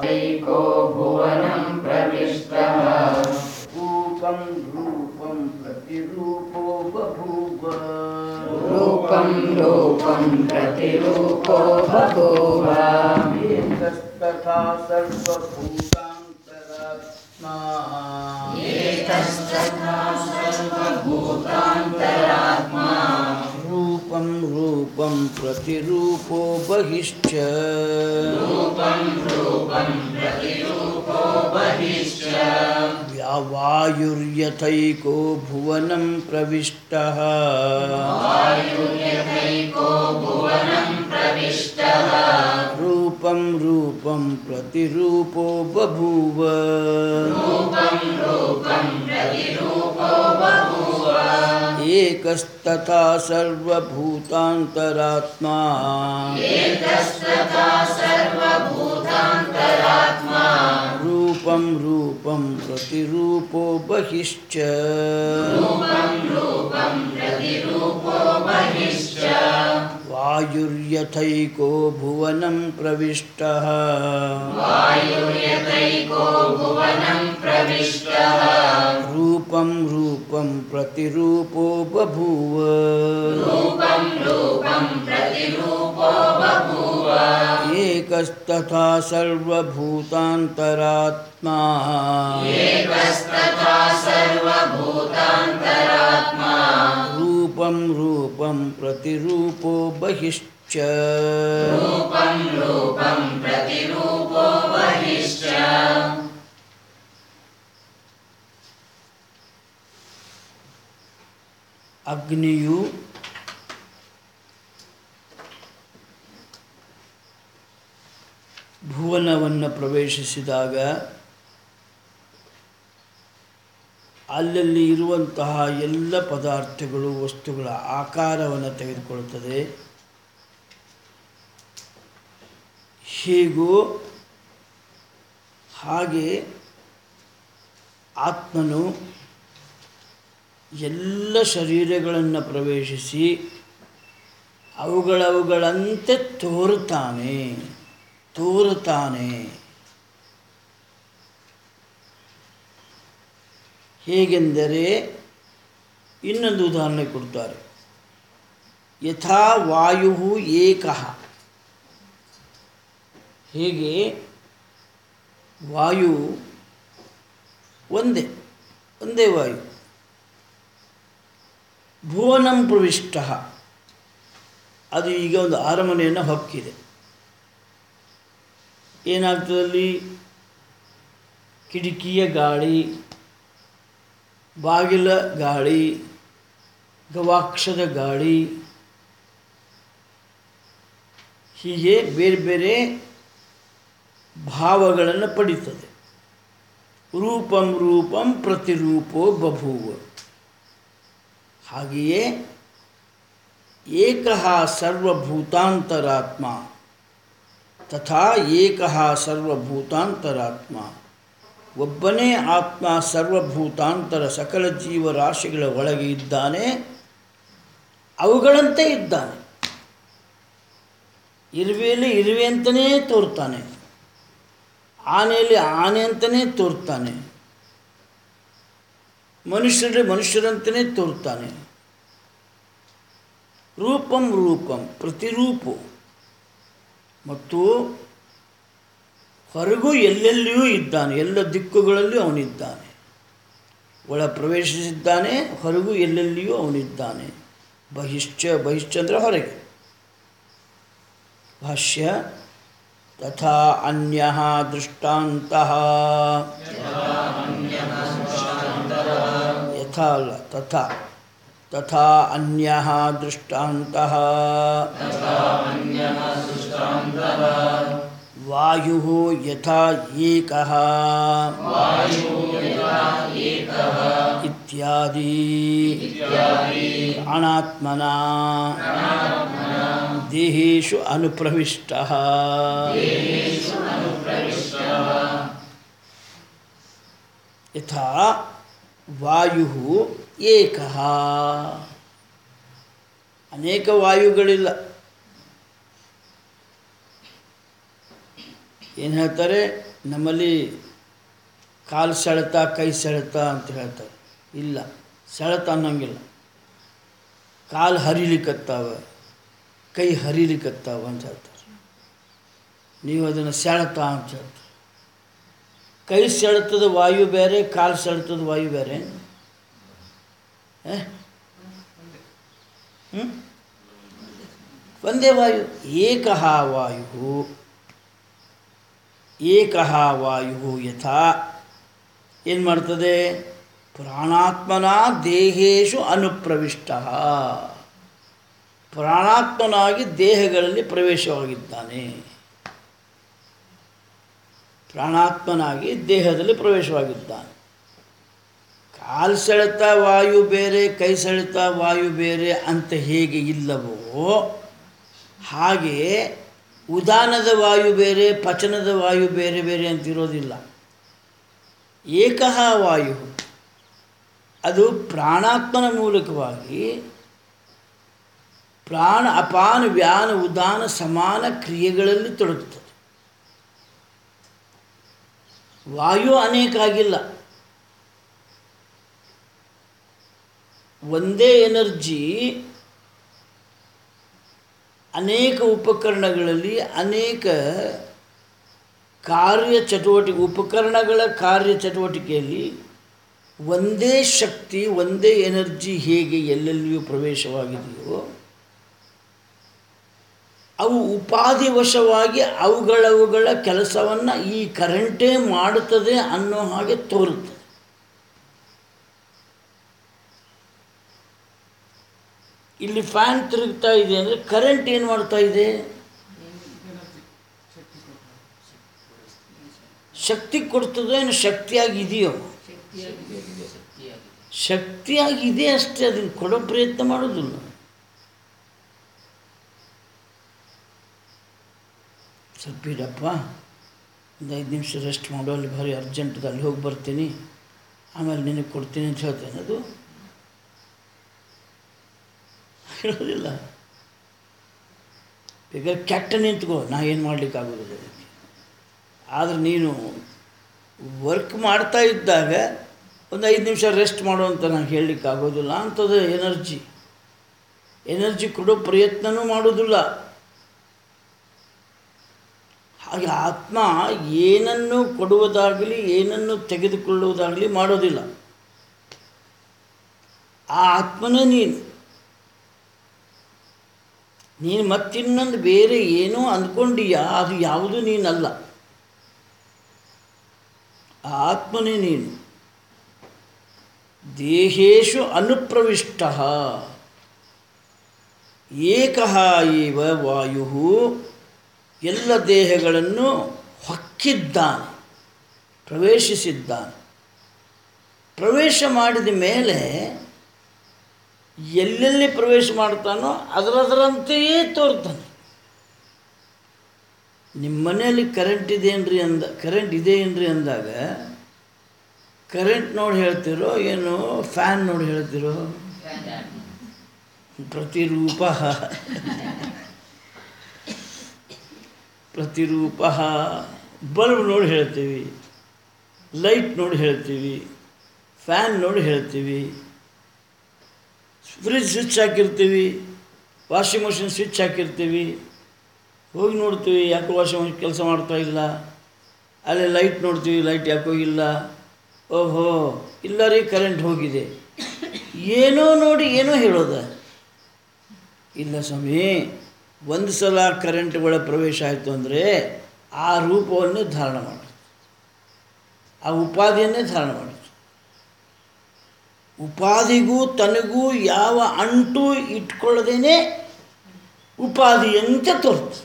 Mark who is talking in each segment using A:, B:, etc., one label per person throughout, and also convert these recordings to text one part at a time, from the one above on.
A: ैको भुवनं प्रविष्टः
B: रूपं रूपं प्रतिरूपो बभूव
A: रूपं रूपं प्रतिरूपो बभूव
B: एकस्तथा सर्वभूतान्तरात्मा
A: एकस्तथा सर्वभूतान्तरात्मा
B: रूपं रूपं प्रतिरूपो बहिश्च
A: रूपं रूपं प्रतिरूपो बहिश्च
B: व्यावायुर्यथैको भुवनं प्रविष्टः
A: वायुर्यथैको भुवनं प्रविष्टः
B: रूपं रूपं प्रतिरूपो बभूव
A: रूपं रूपं प्रतिरूपो बभूव
B: एकस्तथा सर्वभूतान्तरात्मा
A: एकस्तथा सर्वभूतान्तरात्मा
B: रूपं रूपं प्रतिरूपो बहिश्च
A: रूपं रूपं प्रतिरूपो बहिश्च
B: वायुर्यथैको भुवनं प्रविष्टः
A: वायुर्यतैको भुवनं प्रविष्टः
B: रूपं रूपं प्रतिरूपो बभूव
A: रूपं रूपं प्रतिरूपो बभूव
B: एकस्तथा सर्वभूतान्तरात्मा
A: एकस्तथा सर्वभूतान्तरात्मा
B: रूपं रूपं प्रतिरूपो बहिश्च
A: रूपं रूपं प्रतिरूपो बहिश्च
B: ಅಗ್ನಿಯು ಭುವನವನ್ನು ಪ್ರವೇಶಿಸಿದಾಗ ಅಲ್ಲಲ್ಲಿ ಇರುವಂತಹ ಎಲ್ಲ ಪದಾರ್ಥಗಳು ವಸ್ತುಗಳ ಆಕಾರವನ್ನು ತೆಗೆದುಕೊಳ್ಳುತ್ತದೆ ಹೀಗೂ ಹಾಗೆ ಆತ್ಮನು ಎಲ್ಲ ಶರೀರಗಳನ್ನು ಪ್ರವೇಶಿಸಿ ಅವುಗಳವುಗಳಂತೆ ತೋರುತ್ತಾನೆ ತೋರುತ್ತಾನೆ ಹೇಗೆಂದರೆ ಇನ್ನೊಂದು ಉದಾಹರಣೆ ಕೊಡ್ತಾರೆ ಯಥಾ ವಾಯು ಏಕಃ ಹೇಗೆ ವಾಯು ಒಂದೇ ಒಂದೇ ವಾಯು ಭುವನಂ ಪ್ರವಿಷ್ಟ ಅದು ಈಗ ಒಂದು ಅರಮನೆಯನ್ನು ಹೊಕ್ಕಿದೆ ಏನಾಗ್ತದಲ್ಲಿ ಕಿಟಕಿಯ ಗಾಳಿ ಬಾಗಿಲ ಗಾಳಿ ಗವಾಕ್ಷದ ಗಾಳಿ ಹೀಗೆ ಬೇರೆ ಬೇರೆ ಭಾವಗಳನ್ನು ಪಡೀತದೆ ರೂಪಂ ರೂಪಂ ಪ್ರತಿರೂಪೋ ಬಭೂವ ಹಾಗೆಯೇ ಏಕಃ ಸರ್ವಭೂತಾಂತರಾತ್ಮ ತಥಾ ಏಕಃ ಸರ್ವಭೂತಾಂತರಾತ್ಮ ಒಬ್ಬನೇ ಆತ್ಮ ಸರ್ವಭೂತಾಂತರ ಸಕಲ ಜೀವರಾಶಿಗಳ ಒಳಗೆ ಇದ್ದಾನೆ ಅವುಗಳಂತೆ ಇದ್ದಾನೆ ಇರುವೆಯಲ್ಲಿ ಇರುವೆ ಅಂತಲೇ ತೋರ್ತಾನೆ ಆನೆಯಲ್ಲಿ ಆನೆ ಅಂತಲೇ ತೋರ್ತಾನೆ ಮನುಷ್ಯರಲ್ಲಿ ಮನುಷ್ಯರಂತಲೇ ತೋರ್ತಾನೆ ರೂಪಂ ರೂಪಂ ಪ್ರತಿರೂಪು ಮತ್ತು ಹೊರಗೂ ಎಲ್ಲೆಲ್ಲಿಯೂ ಇದ್ದಾನೆ ಎಲ್ಲ ದಿಕ್ಕುಗಳಲ್ಲಿಯೂ ಅವನಿದ್ದಾನೆ ಒಳ ಪ್ರವೇಶಿಸಿದ್ದಾನೆ ಹೊರಗೂ ಎಲ್ಲೆಲ್ಲಿಯೂ ಅವನಿದ್ದಾನೆ ಬಹಿಶ್ಚ ಬಹಿಶ್ಚ ಅಂದರೆ ಹೊರಗೆ ಭಾಷ್ಯ ತಥಾ ಅನ್ಯ ದೃಷ್ಟಾಂತಃ ಯಥಾ ಅಲ್ಲ ತಥಾ ತಥಾ ಅನ್ಯ ದೃಷ್ಟಾಂತಃ ವಾಯು ಯಥಾ ಏಕಃ ಇತ್ಯಾದಿ ಪ್ರಾಣಾತ್ಮನ ದೇಹೇಶು ಅನುಪ್ರವಿಷ್ಟ ಯಥಾ ವಾಯು ಏಕಃ ಅನೇಕ ವಾಯುಗಳಿಲ್ಲ ಏನು ಹೇಳ್ತಾರೆ ನಮ್ಮಲ್ಲಿ ಕಾಲು ಸೆಳೆತ ಕೈ ಸೆಳೆತ ಅಂತ ಹೇಳ್ತಾರೆ ಇಲ್ಲ ಸೆಳೆತ ಅನ್ನೋಂಗಿಲ್ಲ ಕಾಲು ಹರಿಲಿಕ್ಕತ್ತಾವ ಕೈ ಹರಿಲಿಕ್ಕತ್ತಾವ ಅಂತ ಹೇಳ್ತಾರೆ ನೀವು ಅದನ್ನು ಸೆಳೆತ ಅಂತ ಹೇಳ್ತಾರೆ ಕೈ ಸೆಳೆತದ ವಾಯು ಬೇರೆ ಕಾಲು ಸೆಳೆತದ ವಾಯು ಬೇರೆ ಹ್ಞೂ ಒಂದೇ ವಾಯು ಏಕಃ ವಾಯು ಏಕಃ ವಾಯು ಯಥಾ ಏನು ಮಾಡ್ತದೆ ಪ್ರಾಣಾತ್ಮನ ದೇಹೇಶು ಅನುಪ್ರವಿಷ್ಟ ಪ್ರಾಣಾತ್ಮನಾಗಿ ದೇಹಗಳಲ್ಲಿ ಪ್ರವೇಶವಾಗಿದ್ದಾನೆ ಪ್ರಾಣಾತ್ಮನಾಗಿ ದೇಹದಲ್ಲಿ ಪ್ರವೇಶವಾಗಿದ್ದಾನೆ ಕಾಲು ಸೆಳೆತ ವಾಯು ಬೇರೆ ಕೈ ಸೆಳೆತ ವಾಯು ಬೇರೆ ಅಂತ ಹೇಗೆ ಇಲ್ಲವೋ ಹಾಗೆ ಉದಾನದ ವಾಯು ಬೇರೆ ಪಚನದ ವಾಯು ಬೇರೆ ಬೇರೆ ಅಂತ ಇರೋದಿಲ್ಲ ಏಕಃ ವಾಯು ಅದು ಪ್ರಾಣಾತ್ಮನ ಮೂಲಕವಾಗಿ ಪ್ರಾಣ ಅಪಾನ ವ್ಯಾನ ಉದಾನ ಸಮಾನ ಕ್ರಿಯೆಗಳಲ್ಲಿ ತೊಡಗುತ್ತದೆ ವಾಯು ಅನೇಕ ಆಗಿಲ್ಲ ಒಂದೇ ಎನರ್ಜಿ ಅನೇಕ ಉಪಕರಣಗಳಲ್ಲಿ ಅನೇಕ ಕಾರ್ಯ ಚಟುವಟಿಕೆ ಉಪಕರಣಗಳ ಕಾರ್ಯ ಚಟುವಟಿಕೆಯಲ್ಲಿ ಒಂದೇ ಶಕ್ತಿ ಒಂದೇ ಎನರ್ಜಿ ಹೇಗೆ ಎಲ್ಲೆಲ್ಲಿಯೂ ಪ್ರವೇಶವಾಗಿದೆಯೋ ಅವು ಉಪಾಧಿವಶವಾಗಿ ಅವುಗಳವುಗಳ ಕೆಲಸವನ್ನು ಈ ಕರೆಂಟೇ ಮಾಡುತ್ತದೆ ಅನ್ನೋ ಹಾಗೆ ತೋರುತ್ತದೆ ಇಲ್ಲಿ ಫ್ಯಾನ್ ತಿರುಗ್ತಾ ಇದೆ ಅಂದರೆ ಕರೆಂಟ್ ಏನು ಮಾಡ್ತಾ ಇದೆ ಶಕ್ತಿ ಕೊಡ್ತದೋ ಏನು ಶಕ್ತಿಯಾಗಿ ಇದೆಯೋ ಶಕ್ತಿಯಾಗಿ ಇದೆ ಅಷ್ಟೇ ಅದನ್ನು ಕೊಡೋ ಪ್ರಯತ್ನ ಮಾಡೋದಿಲ್ಲ ಸ್ವಲ್ಪ ಇಡಪ್ಪ ಒಂದು ಐದು ನಿಮಿಷ ರೆಸ್ಟ್ ಮಾಡೋ ಅಲ್ಲಿ ಭಾರಿ ಅರ್ಜೆಂಟದ ಅಲ್ಲಿ ಹೋಗಿ ಬರ್ತೀನಿ ಆಮೇಲೆ ನಿನಗೆ ಕೊಡ್ತೀನಿ ಅಂತ ಹೇಳ್ತೇನೆ ಅದು ಹೇಳೋದಿಲ್ಲ ಈಗ ಕೆಟ್ಟ ನಿಂತ್ಕೋ ನಾ ಏನು ಮಾಡಲಿಕ್ಕಾಗೋದಿಲ್ಲ ಅದಕ್ಕೆ ಆದರೆ ನೀನು ವರ್ಕ್ ಮಾಡ್ತಾ ಇದ್ದಾಗ ಒಂದು ಐದು ನಿಮಿಷ ರೆಸ್ಟ್ ಮಾಡು ಅಂತ ನಾನು ಹೇಳಲಿಕ್ಕೆ ಆಗೋದಿಲ್ಲ ಅಂಥದ್ದು ಎನರ್ಜಿ ಎನರ್ಜಿ ಕೊಡೋ ಪ್ರಯತ್ನನೂ ಮಾಡೋದಿಲ್ಲ ಹಾಗೆ ಆತ್ಮ ಏನನ್ನು ಕೊಡುವುದಾಗಲಿ ಏನನ್ನು ತೆಗೆದುಕೊಳ್ಳುವುದಾಗಲಿ ಮಾಡೋದಿಲ್ಲ ಆ ಆತ್ಮನೇ ನೀನು ನೀನು ಮತ್ತಿನ್ನೊಂದು ಬೇರೆ ಏನೋ ಅಂದ್ಕೊಂಡೀಯಾ ಅದು ಯಾವುದು ನೀನಲ್ಲ ಆ ಆತ್ಮನೇ ನೀನು ದೇಹೇಶು ಅನುಪ್ರವಿಷ್ಟ ಏಕಃ ಇವ ವಾಯು ಎಲ್ಲ ದೇಹಗಳನ್ನು ಹೊಕ್ಕಿದ್ದಾನೆ ಪ್ರವೇಶಿಸಿದ್ದಾನೆ ಪ್ರವೇಶ ಮಾಡಿದ ಮೇಲೆ ಎಲ್ಲೆಲ್ಲಿ ಪ್ರವೇಶ ಮಾಡ್ತಾನೋ ಅದರದರಂತೆಯೇ ತೋರ್ತಾನೆ ನಿಮ್ಮ ಮನೆಯಲ್ಲಿ ಕರೆಂಟ್ ಇದೆಯೇನ್ರಿ ಅಂದ ಕರೆಂಟ್ ಇದೆ ಏನ್ರಿ ಅಂದಾಗ ಕರೆಂಟ್ ನೋಡಿ ಹೇಳ್ತಿರೋ ಏನು ಫ್ಯಾನ್ ನೋಡಿ ಹೇಳ್ತಿರೋ ಪ್ರತಿರೂಪ ಪ್ರತಿರೂಪ ಬಲ್ಬ್ ನೋಡಿ ಹೇಳ್ತೀವಿ ಲೈಟ್ ನೋಡಿ ಹೇಳ್ತೀವಿ ಫ್ಯಾನ್ ನೋಡಿ ಹೇಳ್ತೀವಿ ಫ್ರಿಜ್ ಸ್ವಿಚ್ ಹಾಕಿರ್ತೀವಿ ವಾಷಿಂಗ್ ಮಷಿನ್ ಸ್ವಿಚ್ ಹಾಕಿರ್ತೀವಿ ಹೋಗಿ ನೋಡ್ತೀವಿ ಯಾಕೋ ವಾಷಿಂಗ್ ಮಷಿನ್ ಕೆಲಸ ಮಾಡ್ತಾ ಇಲ್ಲ ಅಲ್ಲಿ ಲೈಟ್ ನೋಡ್ತೀವಿ ಲೈಟ್ ಯಾಕೋ ಇಲ್ಲ ಓಹೋ ಇಲ್ಲ ರೀ ಕರೆಂಟ್ ಹೋಗಿದೆ ಏನೋ ನೋಡಿ ಏನೋ ಹೇಳೋದ ಇಲ್ಲ ಸ್ವಾಮಿ ಒಂದು ಸಲ ಕರೆಂಟ್ ಒಳ ಪ್ರವೇಶ ಆಯಿತು ಅಂದರೆ ಆ ರೂಪವನ್ನೇ ಧಾರಣ ಮಾಡುತ್ತೆ ಆ ಉಪಾಧಿಯನ್ನೇ ಧಾರಣ ಮಾಡುತ್ತೆ ಉಪಾಧಿಗೂ ತನಗೂ ಯಾವ ಅಂಟು ಇಟ್ಕೊಳ್ಳದೇನೆ ಉಪಾಧಿಯಂತೆ ತೋರ್ತದೆ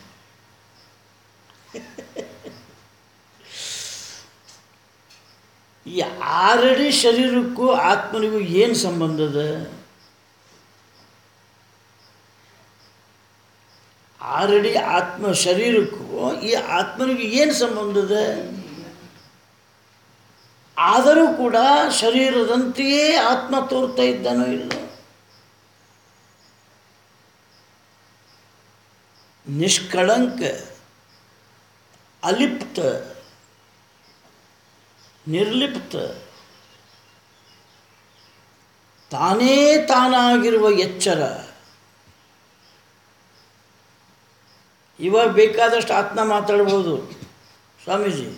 B: ಈ ಆರಡಿ ಶರೀರಕ್ಕೂ ಆತ್ಮನಿಗೂ ಏನು ಸಂಬಂಧದ ಆರಡಿ ಆತ್ಮ ಶರೀರಕ್ಕೂ ಈ ಆತ್ಮನಿಗೆ ಏನು ಸಂಬಂಧದ ಆದರೂ ಕೂಡ ಶರೀರದಂತೆಯೇ ಆತ್ಮ ತೋರ್ತಾ ಇದ್ದಾನೋ ಇಲ್ಲ ನಿಷ್ಕಳಂಕ ಅಲಿಪ್ತ ನಿರ್ಲಿಪ್ತ ತಾನೇ ತಾನಾಗಿರುವ ಎಚ್ಚರ ಇವಾಗ ಬೇಕಾದಷ್ಟು ಆತ್ಮ ಮಾತಾಡ್ಬೋದು ಸ್ವಾಮೀಜಿ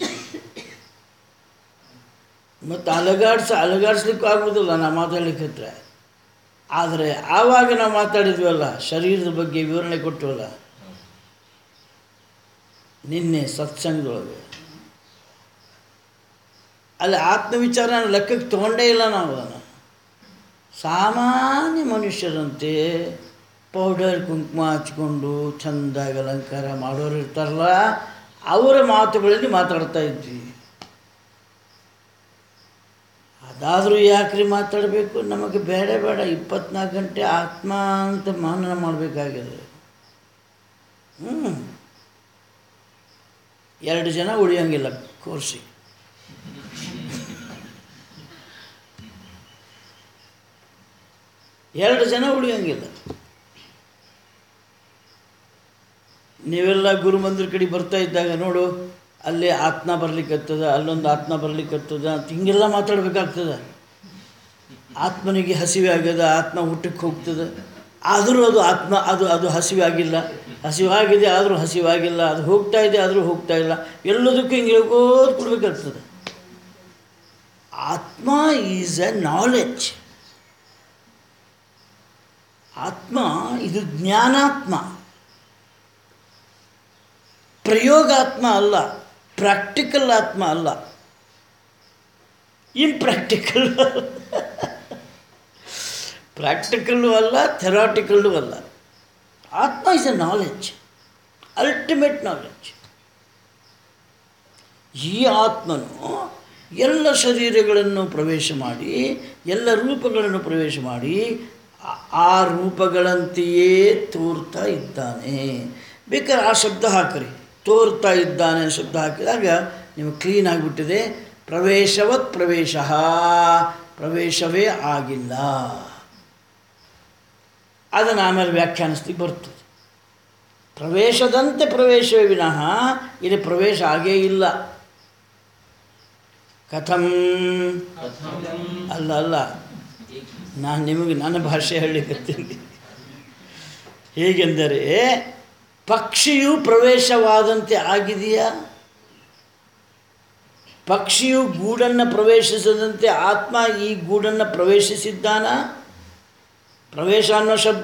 B: ಮತ್ತು ಅಲಗಾಡ್ಸ ಅಲಗಾಡ್ಸ್ಲಿಕ್ಕೂ ಆಗೋದಿಲ್ಲ ನಾ ಮಾತಾಡ್ಲಿಕ್ಕೆ ಆದರೆ ಆವಾಗ ನಾವು ಮಾತಾಡಿದ್ವಲ್ಲ ಶರೀರದ ಬಗ್ಗೆ ವಿವರಣೆ ಕೊಟ್ಟವಲ್ಲ ನಿನ್ನೆ ಸತ್ಸಂಗದೊಳಗೆ ಅಲ್ಲಿ ಆತ್ಮವಿಚಾರ ಲೆಕ್ಕಕ್ಕೆ ತೊಗೊಂಡೇ ಇಲ್ಲ ನಾವು ಅದನ್ನು ಸಾಮಾನ್ಯ ಮನುಷ್ಯರಂತೆ ಪೌಡರ್ ಕುಂಕುಮ ಹಚ್ಕೊಂಡು ಚೆಂದಾಗಿ ಅಲಂಕಾರ ಮಾಡೋರು ಇರ್ತಾರಲ್ಲ ಅವರ ಮಾತುಗಳಲ್ಲಿ ಮಾತಾಡ್ತಾ ಇದ್ವಿ ಅದಾದರೂ ಯಾಕ್ರಿ ಮಾತಾಡಬೇಕು ನಮಗೆ ಬೇಡ ಬೇಡ ಇಪ್ಪತ್ನಾಲ್ಕು ಗಂಟೆ ಆತ್ಮ ಅಂತ ಮಾನನ ಮಾಡಬೇಕಾಗಿದೆ ಹ್ಞೂ ಎರಡು ಜನ ಉಳಿಯೋಂಗಿಲ್ಲ ಕೋರ್ಸಿ ಎರಡು ಜನ ಉಳಿಯೋಂಗಿಲ್ಲ ನೀವೆಲ್ಲ ಗುರು ಮಂದಿರ ಕಡೆ ಬರ್ತಾ ಇದ್ದಾಗ ನೋಡು ಅಲ್ಲಿ ಆತ್ಮ ಬರ್ಲಿಕ್ಕತ್ತದ ಅಲ್ಲೊಂದು ಆತ್ಮ ಬರ್ಲಿಕ್ಕತ್ತದ ಅಂತ ಹಿಂಗೆಲ್ಲ ಮಾತಾಡ್ಬೇಕಾಗ್ತದೆ ಆತ್ಮನಿಗೆ ಹಸಿವೆ ಆಗ್ಯದ ಆತ್ಮ ಊಟಕ್ಕೆ ಹೋಗ್ತದೆ ಆದರೂ ಅದು ಆತ್ಮ ಅದು ಅದು ಹಸಿವೆ ಆಗಿಲ್ಲ ಹಸಿವಾಗಿದೆ ಆದರೂ ಹಸಿವಾಗಿಲ್ಲ ಅದು ಹೋಗ್ತಾ ಇದೆ ಆದರೂ ಹೋಗ್ತಾ ಇಲ್ಲ ಎಲ್ಲದಕ್ಕೂ ಹಿಂಗೆ ಹೇಳ್ಕೋದು ಕೊಡ್ಬೇಕಾಗ್ತದೆ ಆತ್ಮ ಈಸ್ ಎ ನಾಲೆಡ್ಜ್ ಆತ್ಮ ಇದು ಜ್ಞಾನಾತ್ಮ ಪ್ರಯೋಗಾತ್ಮ ಅಲ್ಲ ಪ್ರಾಕ್ಟಿಕಲ್ ಆತ್ಮ ಅಲ್ಲ ಇಂಪ್ರಾಕ್ಟಿಕಲ್ ಪ್ರಾಕ್ಟಿಕಲ್ಲು ಅಲ್ಲ ಥೆರಾಟಿಕಲ್ಲು ಅಲ್ಲ ಆತ್ಮ is a knowledge ultimate knowledge ಈ ಆತ್ಮನು ಎಲ್ಲ ಶರೀರಗಳನ್ನು ಪ್ರವೇಶ ಮಾಡಿ ಎಲ್ಲ ರೂಪಗಳನ್ನು ಪ್ರವೇಶ ಮಾಡಿ ಆ- ಆ ರೂಪಗಳಂತೆಯೇ ತೋರ್ತಾ ಇದ್ದಾನೆ ಬೇಕಾದ್ರೆ ಆ ಶಬ್ದ ಹಾಕಿರಿ ತೋರ್ತಾ ಇದ್ದಾನೆ ಶಬ್ದ ಹಾಕಿದಾಗ ನಿಮಗೆ ಕ್ಲೀನ್ ಆಗಿಬಿಟ್ಟಿದೆ ಪ್ರವೇಶವತ್ ಪ್ರವೇಶ ಪ್ರವೇಶವೇ ಆಗಿಲ್ಲ ಅದನ್ನು ಆಮೇಲೆ ವ್ಯಾಖ್ಯಾನಿಸ್ಲಿಕ್ಕೆ ಬರ್ತದೆ ಪ್ರವೇಶದಂತೆ ಪ್ರವೇಶವೇ ವಿನಃ ಇಲ್ಲಿ ಪ್ರವೇಶ ಆಗೇ ಇಲ್ಲ ಕಥಂ ಅಲ್ಲ ಅಲ್ಲ ನಾನು ನಿಮಗೆ ನನ್ನ ಭಾಷೆ ಹೇಳಲಿಕ್ಕತ್ತೀನಿ ಹೇಗೆಂದರೆ ಪಕ್ಷಿಯು ಪ್ರವೇಶವಾದಂತೆ ಆಗಿದೆಯಾ ಪಕ್ಷಿಯು ಗೂಡನ್ನು ಪ್ರವೇಶಿಸದಂತೆ ಆತ್ಮ ಈ ಗೂಡನ್ನು ಪ್ರವೇಶಿಸಿದ್ದಾನ ಪ್ರವೇಶ ಅನ್ನೋ ಶಬ್ದ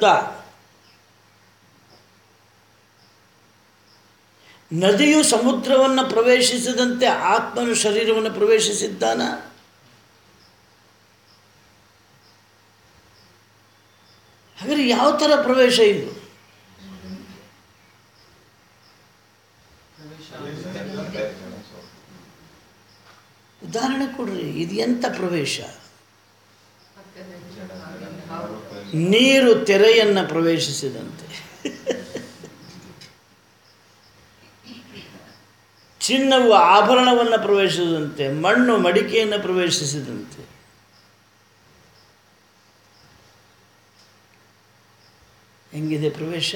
B: ನದಿಯು ಸಮುದ್ರವನ್ನು ಪ್ರವೇಶಿಸದಂತೆ ಆತ್ಮನು ಶರೀರವನ್ನು ಪ್ರವೇಶಿಸಿದ್ದಾನ ಹಾಗಾದ್ರೆ ಯಾವ ಥರ ಪ್ರವೇಶ ಇದು ಉದಾಹರಣೆ ಕೊಡ್ರಿ ಇದು ಎಂಥ ಪ್ರವೇಶ ನೀರು ತೆರೆಯನ್ನು ಪ್ರವೇಶಿಸಿದಂತೆ ಚಿನ್ನವು ಆಭರಣವನ್ನು ಪ್ರವೇಶಿಸಿದಂತೆ ಮಣ್ಣು ಮಡಿಕೆಯನ್ನು ಪ್ರವೇಶಿಸಿದಂತೆ ಹೆಂಗಿದೆ ಪ್ರವೇಶ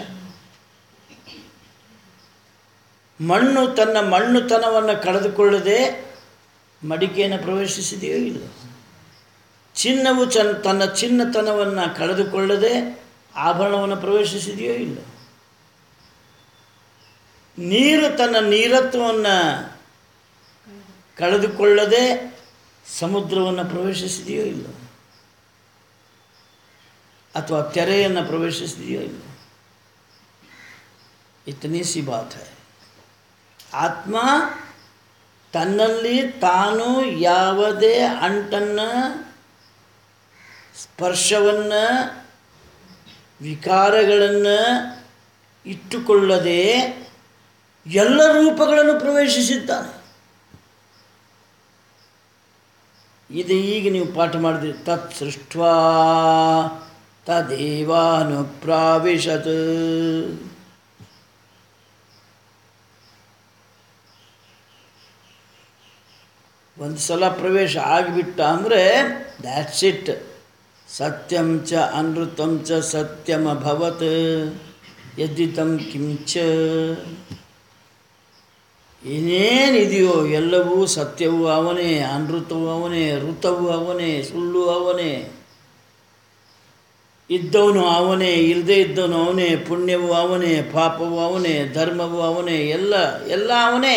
B: ಮಣ್ಣು ತನ್ನ ಮಣ್ಣುತನವನ್ನು ಕಳೆದುಕೊಳ್ಳದೆ ಮಡಿಕೆಯನ್ನು ಪ್ರವೇಶಿಸಿದೆಯೋ ಇಲ್ಲ ಚಿನ್ನವು ಚನ್ ತನ್ನ ಚಿನ್ನತನವನ್ನು ಕಳೆದುಕೊಳ್ಳದೆ ಆಭರಣವನ್ನು ಪ್ರವೇಶಿಸಿದೆಯೋ ಇಲ್ಲ ನೀರು ತನ್ನ ನೀರತ್ವವನ್ನು ಕಳೆದುಕೊಳ್ಳದೆ ಸಮುದ್ರವನ್ನು ಪ್ರವೇಶಿಸಿದೆಯೋ ಇಲ್ಲ ಅಥವಾ ತೆರೆಯನ್ನು ಪ್ರವೇಶಿಸಿದೆಯೋ ಇಲ್ಲ ಇತನಿ ಸಿ ಬಾತ್ ಹೈ ಆತ್ಮ ತನ್ನಲ್ಲಿ ತಾನು ಯಾವುದೇ ಅಂಟನ್ನು ಸ್ಪರ್ಶವನ್ನು ವಿಕಾರಗಳನ್ನು ಇಟ್ಟುಕೊಳ್ಳದೆ ಎಲ್ಲ ರೂಪಗಳನ್ನು ಪ್ರವೇಶಿಸಿದ್ದಾನೆ ಇದು ಈಗ ನೀವು ಪಾಠ ಮಾಡಿದ್ರಿ ತತ್ ಸೃಷ್ಟ್ವಾ ತದೇವಾನುಪ್ರಾವಿಶತ್ ಒಂದು ಸಲ ಪ್ರವೇಶ ಆಗಿಬಿಟ್ಟ ಅಂದರೆ ದ್ಯಾಟ್ಸ್ ಇಟ್ ಸತ್ಯಂ ಚ ಅನೃತಂ ಚ ಸತ್ಯಮಭವತ್ ಯದ್ದಿತಂ ಕಿಂಚ ಏನೇನಿದೆಯೋ ಎಲ್ಲವೂ ಸತ್ಯವೂ ಅವನೇ ಅನೃತವೂ ಅವನೇ ಋತವೂ ಅವನೇ ಸುಳ್ಳು ಅವನೇ ಇದ್ದವನು ಅವನೇ ಇಲ್ಲದೇ ಇದ್ದವನು ಅವನೇ ಪುಣ್ಯವೂ ಅವನೇ ಪಾಪವೂ ಅವನೇ ಧರ್ಮವೂ ಅವನೇ ಎಲ್ಲ ಎಲ್ಲ ಅವನೇ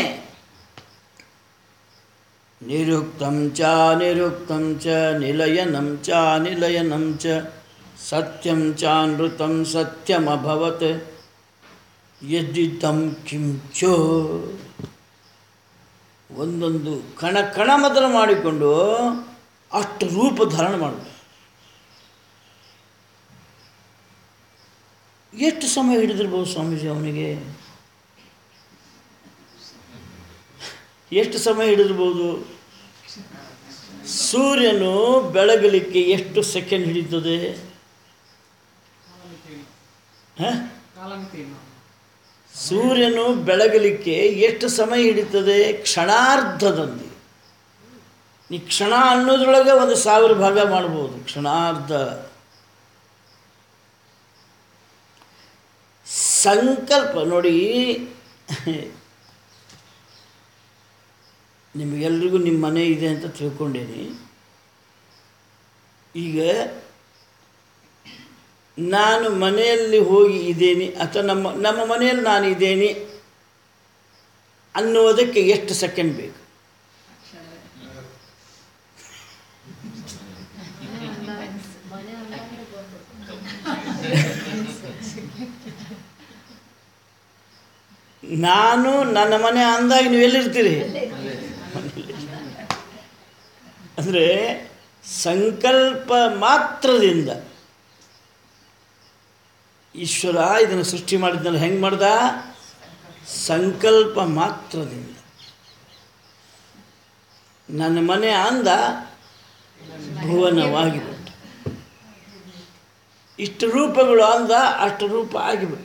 B: ನಿರುಕ್ತಂ ಚ ನಿರುಕ್ತಂ ಚ ನಿಲಯನಂ ಚ ನಿಲಯನಂ ಚ ಸತ್ಯಂ ಚಾನೃತಂ ಸತ್ಯಮಭವತ್ ಯದ್ದಿದ್ದಂ ಕಿಂಚೋ ಒಂದೊಂದು ಕಣ ಕಣ ಮೊದಲು ಮಾಡಿಕೊಂಡು ಅಷ್ಟು ರೂಪ ಧಾರಣ ಮಾಡಬೇಕು ಎಷ್ಟು ಸಮಯ ಹಿಡಿದಿರ್ಬೋದು ಸ್ವಾಮೀಜಿ ಅವನಿಗೆ ಎಷ್ಟು ಸಮಯ ಹಿಡಿದಿರ್ಬೋದು ಸೂರ್ಯನು ಬೆಳಗಲಿಕ್ಕೆ ಎಷ್ಟು ಸೆಕೆಂಡ್ ಹಿಡಿತದೆ ಹಾಂ ಸೂರ್ಯನು ಬೆಳಗಲಿಕ್ಕೆ ಎಷ್ಟು ಸಮಯ ಹಿಡಿತದೆ ಕ್ಷಣಾರ್ಧದಲ್ಲಿ ನೀ ಕ್ಷಣ ಅನ್ನೋದ್ರೊಳಗೆ ಒಂದು ಸಾವಿರ ಭಾಗ ಮಾಡ್ಬೋದು ಕ್ಷಣಾರ್ಧ ಸಂಕಲ್ಪ ನೋಡಿ ನಿಮಗೆಲ್ರಿಗೂ ನಿಮ್ಮ ಮನೆ ಇದೆ ಅಂತ ತಿಳ್ಕೊಂಡೇನಿ ಈಗ ನಾನು ಮನೆಯಲ್ಲಿ ಹೋಗಿ ಇದ್ದೇನೆ ಅಥವಾ ನಮ್ಮ ನಮ್ಮ ಮನೆಯಲ್ಲಿ ನಾನು ಇದ್ದೇನೆ ಅನ್ನುವುದಕ್ಕೆ ಎಷ್ಟು ಸೆಕೆಂಡ್ ಬೇಕು ನಾನು ನನ್ನ ಮನೆ ಅಂದಾಗ ನೀವು ಎಲ್ಲಿರ್ತೀರಿ ಅಂದರೆ ಸಂಕಲ್ಪ ಮಾತ್ರದಿಂದ ಈಶ್ವರ ಇದನ್ನು ಸೃಷ್ಟಿ ಮಾಡಿದ್ನಲ್ಲ ಹೆಂಗೆ ಮಾಡ್ದ ಸಂಕಲ್ಪ ಮಾತ್ರದಿಂದ ನನ್ನ ಮನೆ ಅಂದ ಭುವನವಾಗಿಬಿಟ್ಟು ಇಷ್ಟು ರೂಪಗಳು ಅಂದ ಅಷ್ಟು ರೂಪ ಆಗಿಬಿಟ್ಟು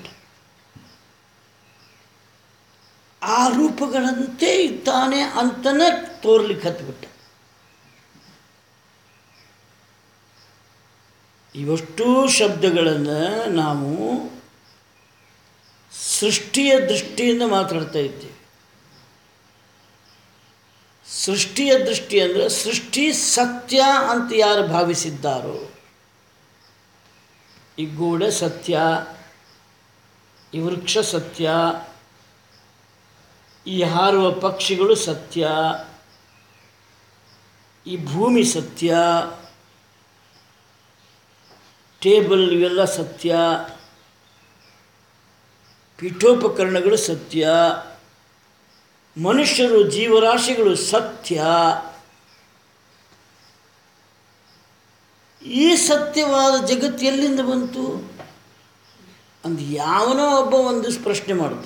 B: ಆ ರೂಪಗಳಂತೆ ಇದ್ದಾನೆ ಅಂತನೇ ತೋರ್ಲಿಕ್ಕೆ ಹತ್ಬಿಟ್ಟ ಇವಷ್ಟೂ ಶಬ್ದಗಳನ್ನು ನಾವು ಸೃಷ್ಟಿಯ ದೃಷ್ಟಿಯಿಂದ ಮಾತಾಡ್ತಾ ಇದ್ದೀವಿ ಸೃಷ್ಟಿಯ ದೃಷ್ಟಿ ಅಂದರೆ ಸೃಷ್ಟಿ ಸತ್ಯ ಅಂತ ಯಾರು ಭಾವಿಸಿದ್ದಾರೋ ಈ ಗೋಡೆ ಸತ್ಯ ಈ ವೃಕ್ಷ ಸತ್ಯ ಈ ಹಾರುವ ಪಕ್ಷಿಗಳು ಸತ್ಯ ಈ ಭೂಮಿ ಸತ್ಯ ಟೇಬಲ್ ಇವೆಲ್ಲ ಸತ್ಯ ಪೀಠೋಪಕರಣಗಳು ಸತ್ಯ ಮನುಷ್ಯರು ಜೀವರಾಶಿಗಳು ಸತ್ಯ ಈ ಸತ್ಯವಾದ ಜಗತ್ತು ಎಲ್ಲಿಂದ ಬಂತು ಅಂದು ಯಾವನೋ ಒಬ್ಬ ಒಂದು ಪ್ರಶ್ನೆ ಮಾಡ್ದ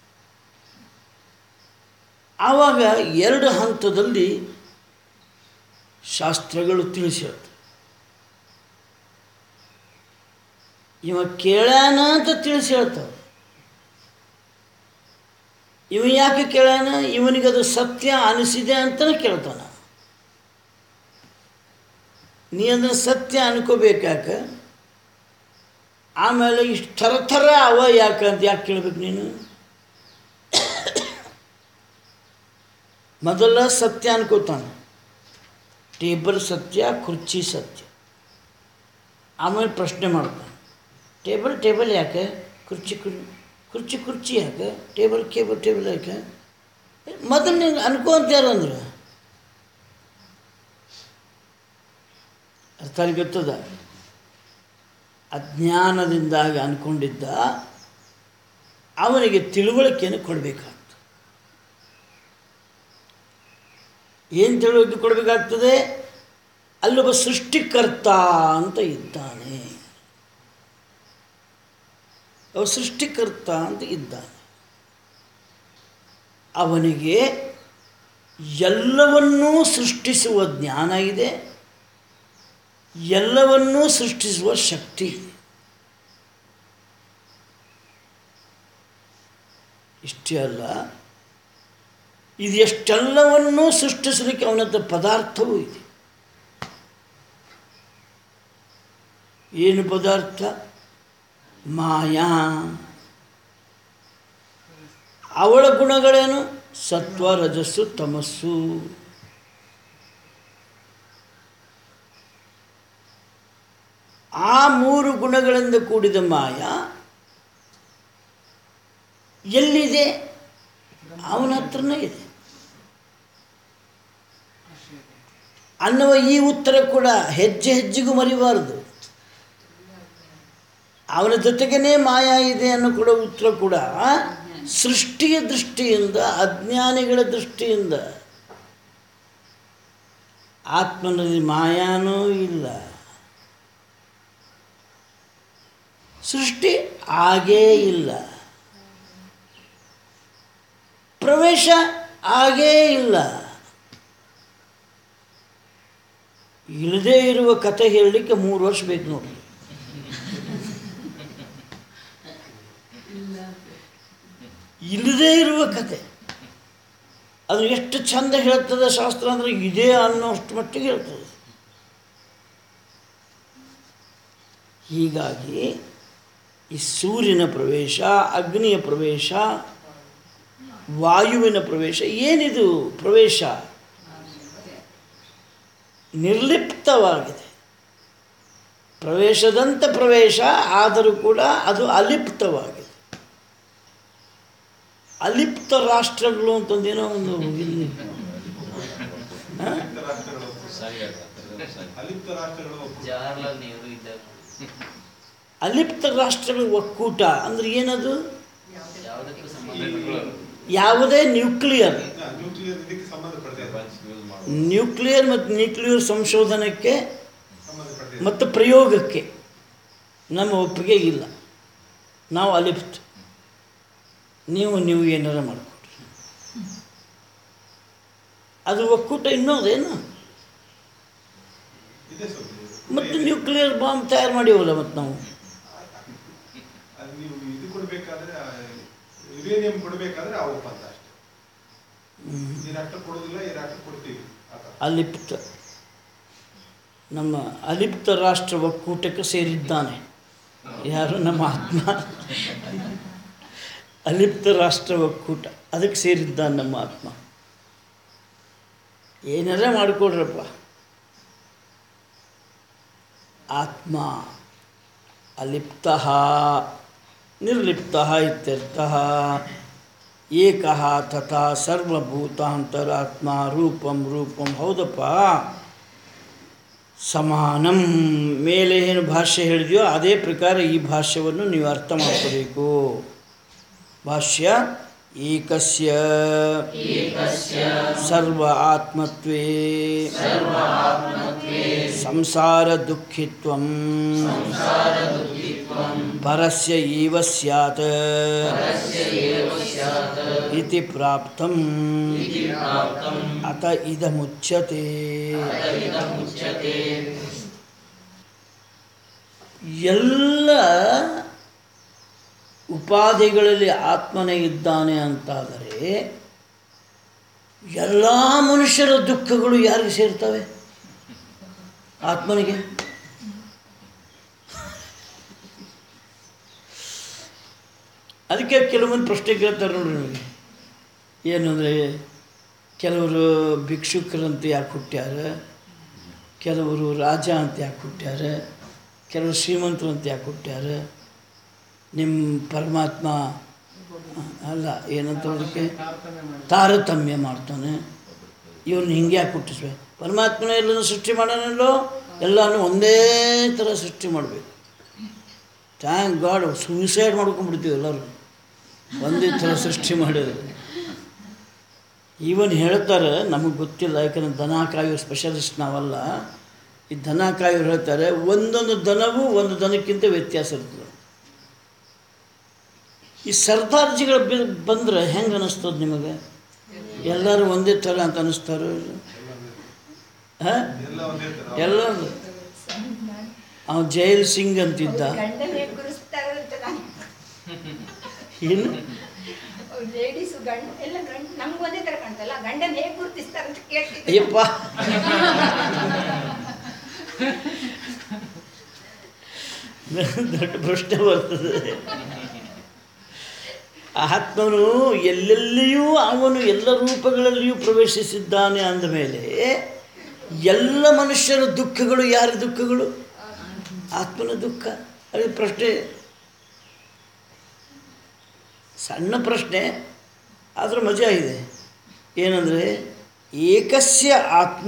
B: ಆವಾಗ ಎರಡು ಹಂತದಲ್ಲಿ ಶಾಸ್ತ್ರಗಳು ತಿಳಿಸಿ ಹೇಳ್ತವೆ ಇವ ಕೇಳ್ಯಾನ ಅಂತ ತಿಳಿಸಿ ಹೇಳ್ತಾವೆ ಇವ ಯಾಕೆ ಕೇಳ್ಯಾನ ಇವನಿಗದು ಸತ್ಯ ಅನಿಸಿದೆ ಅಂತಲೇ ಕೇಳ್ತಾನ ನೀ ಅದನ್ನು ಸತ್ಯ ಅನ್ಕೋಬೇಕಾಕ ಆಮೇಲೆ ಇಷ್ಟು ಥರ ಥರ ಅವ ಯಾಕೆ ಅಂತ ಯಾಕೆ ಕೇಳ್ಬೇಕು ನೀನು ಮೊದಲ ಸತ್ಯ ಅನ್ಕೋತಾನೆ ಟೇಬಲ್ ಸತ್ಯ ಕುರ್ಚಿ ಸತ್ಯ ಆಮೇಲೆ ಪ್ರಶ್ನೆ ಮಾಡ್ತಾನೆ ಟೇಬಲ್ ಟೇಬಲ್ ಯಾಕೆ ಕುರ್ಚಿ ಕುರ್ ಕುರ್ಚಿ ಕುರ್ಚಿ ಯಾಕೆ ಟೇಬಲ್ ಕೇಬಲ್ ಟೇಬಲ್ ಯಾಕೆ ಮೊದಲು ನೀನು ಅನ್ಕೊಂತಾರ ಅಂದ್ರೆ ಅರ್ಥ ಗೊತ್ತದ ಅಜ್ಞಾನದಿಂದಾಗಿ ಅಂದ್ಕೊಂಡಿದ್ದ ಅವನಿಗೆ ತಿಳುವಳಿಕೆಯನ್ನು ಕೊಡಬೇಕಾಗ್ತದೆ ಏನು ತಿಳುವಳಿಕೆ ಕೊಡಬೇಕಾಗ್ತದೆ ಅಲ್ಲೊಬ್ಬ ಸೃಷ್ಟಿಕರ್ತ ಅಂತ ಇದ್ದಾನೆ ಅವ ಸೃಷ್ಟಿಕರ್ತ ಅಂತ ಇದ್ದಾನೆ ಅವನಿಗೆ ಎಲ್ಲವನ್ನೂ ಸೃಷ್ಟಿಸುವ ಜ್ಞಾನ ಇದೆ ಎಲ್ಲವನ್ನೂ ಸೃಷ್ಟಿಸುವ ಶಕ್ತಿ ಇದೆ ಇಷ್ಟೇ ಅಲ್ಲ ಇದು ಎಷ್ಟೆಲ್ಲವನ್ನೂ ಸೃಷ್ಟಿಸಲಿಕ್ಕೆ ಅವನ ಹತ್ರ ಪದಾರ್ಥವೂ ಇದೆ ಏನು ಪದಾರ್ಥ ಮಾಯಾ ಅವಳ ಗುಣಗಳೇನು ಸತ್ವ ರಜಸ್ಸು ತಮಸ್ಸು ಆ ಮೂರು ಗುಣಗಳಿಂದ ಕೂಡಿದ ಮಾಯ ಎಲ್ಲಿದೆ ಅವನ ಹತ್ರನೇ ಇದೆ ಅನ್ನುವ ಈ ಉತ್ತರ ಕೂಡ ಹೆಜ್ಜೆ ಹೆಜ್ಜೆಗೂ ಮರಿಬಾರದು ಅವನ ಜೊತೆಗೇ ಮಾಯ ಇದೆ ಅನ್ನೋ ಕೂಡ ಉತ್ತರ ಕೂಡ ಸೃಷ್ಟಿಯ ದೃಷ್ಟಿಯಿಂದ ಅಜ್ಞಾನಿಗಳ ದೃಷ್ಟಿಯಿಂದ ಆತ್ಮನಲ್ಲಿ ಮಾಯಾನೂ ಇಲ್ಲ ಸೃಷ್ಟಿ ಆಗೇ ಇಲ್ಲ ಪ್ರವೇಶ ಆಗೇ ಇಲ್ಲ ಇಲ್ಲದೇ ಇರುವ ಕಥೆ ಹೇಳಲಿಕ್ಕೆ ಮೂರು ವರ್ಷ ಬೇಕು ನೋಡಿ ಇಲ್ಲದೇ ಇರುವ ಕತೆ ಅದು ಎಷ್ಟು ಚಂದ ಹೇಳ್ತದೆ ಶಾಸ್ತ್ರ ಅಂದರೆ ಇದೇ ಅನ್ನೋಷ್ಟು ಮಟ್ಟಿಗೆ ಹೇಳ್ತದೆ ಹೀಗಾಗಿ ಈ ಸೂರ್ಯನ ಪ್ರವೇಶ ಅಗ್ನಿಯ ಪ್ರವೇಶ ವಾಯುವಿನ ಪ್ರವೇಶ ಏನಿದು ಪ್ರವೇಶ ನಿರ್ಲಿಪ್ತವಾಗಿದೆ ಪ್ರವೇಶದಂತ ಪ್ರವೇಶ ಆದರೂ ಕೂಡ ಅದು ಅಲಿಪ್ತವಾಗಿದೆ ಅಲಿಪ್ತ ರಾಷ್ಟ್ರಗಳು ಅಂತಂದೇನೋ ಒಂದು ಇಲ್ಲಿ ಹಾ?
C: ಅಲಿಪ್ತ ರಾಷ್ಟ್ರಗಳು
A: ಜವಾಹರ್ಲಾಲ್ ನೆಹರು ಇದ್ದಾಗ
B: ಅಲಿಪ್ತ ರಾಷ್ಟ್ರಗಳ ಒಕ್ಕೂಟ ಅಂದ್ರೆ ಏನದು
A: ಯಾವುದಕ್ಕೂ ಸಂಬಂಧ
B: ಯಾವುದೇ ನ್ಯೂಕ್ಲಿಯರ್
C: ನ್ಯೂಕ್ಲಿಯರ್ ಇದಕ್ಕೆ ಸಂಬಂಧಪಟ್ಟಿದೆ
B: ನ್ಯೂಕ್ಲಿಯರ್ ಮತ್ತು ನ್ಯೂಕ್ಲಿಯರ್ ಸಂಶೋಧನೆಗೆ
C: ಸಂಬಂಧಪಟ್ಟಿದೆ
B: ಮತ್ತು ಪ್ರಯೋಗಕ್ಕೆ ನಮ್ಮ ಒಪ್ಪಿಗೆ ಇಲ್ಲ ನಾವು ಅಲಿಪ್ತ ನೀವು ನೀವು ಏನಾರ ಮಾಡಿಕೊಡ್ರಿ ಅದು ಒಕ್ಕೂಟ ಇನ್ನೋದೇನು
C: ಇದೆ ಸ್ವಲ್ಪ
B: ಮತ್ತು ನ್ಯೂಕ್ಲಿಯರ್ ಬಾಂಬ್ ತಯಾರು ಮಾಡಿವಲ್ಲ ಮತ್ತು ನಾವು
C: ಅದು ನೀವು ಇದು ಕೊಡಬೇಕಾದ್ರೆ ಯುರೇನಿಯಂ ಕೊಡಬೇಕಾದ್ರೆ ಆ ಒಪ್ಪಂದ ಅಷ್ಟೇ ಈ ರಾಷ್ಟ್ರ ಕೊಡೋದಿಲ್ಲ ಈ ರಾಷ್ಟ್ರ ಕೊಡ್ತೀವಿ ಆ ಥರ
B: ಅಲಿಪ್ತ ನಮ್ಮ ಅಲಿಪ್ತ ರಾಷ್ಟ್ರ ಒಕ್ಕೂಟಕ್ಕೆ ಸೇರಿದ್ದಾನೆ ಯಾರು ನಮ್ಮ ಆತ್ಮ ಅಲಿಪ್ತ ರಾಷ್ಟ್ರ ಒಕ್ಕೂಟ ಅದಕ್ಕೆ ಸೇರಿದ್ದಾನೆ ನಮ್ಮ ಆತ್ಮ ಏನಾರ ಮಾಡಿಕೊಡ್ರಪ್ಪ ಆತ್ಮ ಅಲಿಪ್ತ ನಿರ್ಲಿಪ್ತ ಇತ್ಯರ್ಥ ಏಕ ತಥಾ ಸರ್ವಭೂತಾಂತರಾತ್ಮ ರೂಪಂ ರೂಪಂ ಹೌದಪ್ಪ ಸಮಾನಂ ಮೇಲೆ ಏನು ಭಾಷ್ಯ ಹೇಳಿದೆಯೋ ಅದೇ ಪ್ರಕಾರ ಈ ಭಾಷ್ಯವನ್ನು ನೀವು ಅರ್ಥ ಮಾಡ್ಕೋಬೇಕು ಭಾಷ್ಯ ಏಕಸ್ಯ ಸರ್ವ ಆತ್ಮತ್ವೇ ಸಂಸಾರ ದುಃಖಿತ್ವಂ ಪರಸ್ಯ ಇವ ಸ್ಯಾತ್ ಇತಿ ಪ್ರಾಪ್ತಂ ಅತ ಇದಮುಚ್ಯತೆ ಎಲ್ಲ ಉಪಾಧಿಗಳಲ್ಲಿ ಆತ್ಮನೇ ಇದ್ದಾನೆ ಅಂತಾದರೆ ಎಲ್ಲ ಮನುಷ್ಯರ ದುಃಖಗಳು ಯಾರಿಗೆ ಸೇರ್ತವೆ ಆತ್ಮನಿಗೆ ಅದಕ್ಕೆ ಕೆಲವೊಂದು ಪ್ರಶ್ನೆ ಕೇಳ್ತಾರೆ ನೋಡ್ರಿ ನಿಮಗೆ ಏನು ಅಂದರೆ ಕೆಲವರು ಭಿಕ್ಷುಕರಂತ ಯಾಕೆ ಹುಟ್ಟ್ಯಾರ ಕೆಲವರು ರಾಜ ಅಂತ ಯಾಕೆ ಹುಟ್ಟ್ಯಾರ ಕೆಲವರು ಶ್ರೀಮಂತರು ಅಂತ ಯಾಕೆ ಹುಟ್ಟ್ಯಾರ ನಿಮ್ಮ ಪರಮಾತ್ಮ ಅಲ್ಲ ಏನಂತ ಅದಕ್ಕೆ ತಾರತಮ್ಯ ಮಾಡ್ತಾನೆ ಇವ್ರನ್ನ ಹಿಂಗೆ ಯಾಕೆ ಹುಟ್ಟಿಸ್ಬೇಕು ಪರಮಾತ್ಮನ ಎಲ್ಲನೂ ಸೃಷ್ಟಿ ಮಾಡೋಣಲ್ಲೋ ಎಲ್ಲನೂ ಒಂದೇ ಥರ ಸೃಷ್ಟಿ ಮಾಡಬೇಕು ಥ್ಯಾಂಕ್ ಗಾಡ್ ಸೂಸೈಡ್ ಮಾಡ್ಕೊಂಡ್ಬಿಡ್ತೀವಿ ಎಲ್ಲರೂ ಒಂದೇ ಥರ ಸೃಷ್ಟಿ ಮಾಡಿದ್ರು ಈವನ್ ಹೇಳ್ತಾರೆ ನಮಗೆ ಗೊತ್ತಿಲ್ಲ ಯಾಕಂದ್ರೆ ದನ ಕಾಯೋ ಸ್ಪೆಷಲಿಸ್ಟ್ ನಾವಲ್ಲ ಈ ದನ ಕಾಯೋರು ಹೇಳ್ತಾರೆ ಒಂದೊಂದು ದನವೂ ಒಂದು ದನಕ್ಕಿಂತ ವ್ಯತ್ಯಾಸ ಇರ್ತದೆ ಈ ಸರ್ದಾರ್ಜಿಗಳು ಬಿ- ಬಂದ್ರೆ ಹೆಂಗೆ ಅನ್ನಿಸ್ತದೆ ನಿಮಗೆ ಎಲ್ಲರೂ ಒಂದೇ ಥರ ಅಂತ ಅನ್ನಿಸ್ತಾರೋ ಹಾಂ
C: ಎಲ್ಲ ಒಂದೇ ಥರ
B: ಎಲ್ಲರೂ ಅವ ಜೈಲ್ ಸಿಂಗ್ ಅಂತಿದ್ದ
D: ಗಂಡನೇ ಗುರುಸ್ತಾರಂತ ನಾನು
B: ಏನು
D: ಲೇಡೀಸು ಗಂಡ ಎಲ್ಲ ಗಂಡ ನಮ್ಗೆ ಒಂದೇ ತರ ಕಾಣ್ತಲ್ಲ ಗಂಡನ ಹೇಗೆ ಗುರುತಿಸ್ತಾರಂತ ಕೇಳ್ತಿದ್ದೆ
B: ಅಯ್ಯಪ್ಪ ದೊಡ್ಡ ಪ್ರಶ್ನೆ ಬರ್ತದೆ ಆತ್ಮನು ಎಲ್ಲೆಲ್ಲಿಯೂ ಅವನು ಎಲ್ಲ ರೂಪಗಳಲ್ಲಿಯೂ ಪ್ರವೇಶಿಸಿದ್ದಾನೆ ಅಂದಮೇಲೆ ಎಲ್ಲ ಮನುಷ್ಯರ ದುಃಖಗಳು ಯಾರ ದುಃಖಗಳು ಆತ್ಮನ ದುಃಖ ಅದು ಪ್ರಶ್ನೆ ಸಣ್ಣ ಪ್ರಶ್ನೆ ಆದರೆ ಮಜಾ ಇದೆ ಏನಂದರೆ ಏಕಸ್ಯ ಆತ್ಮ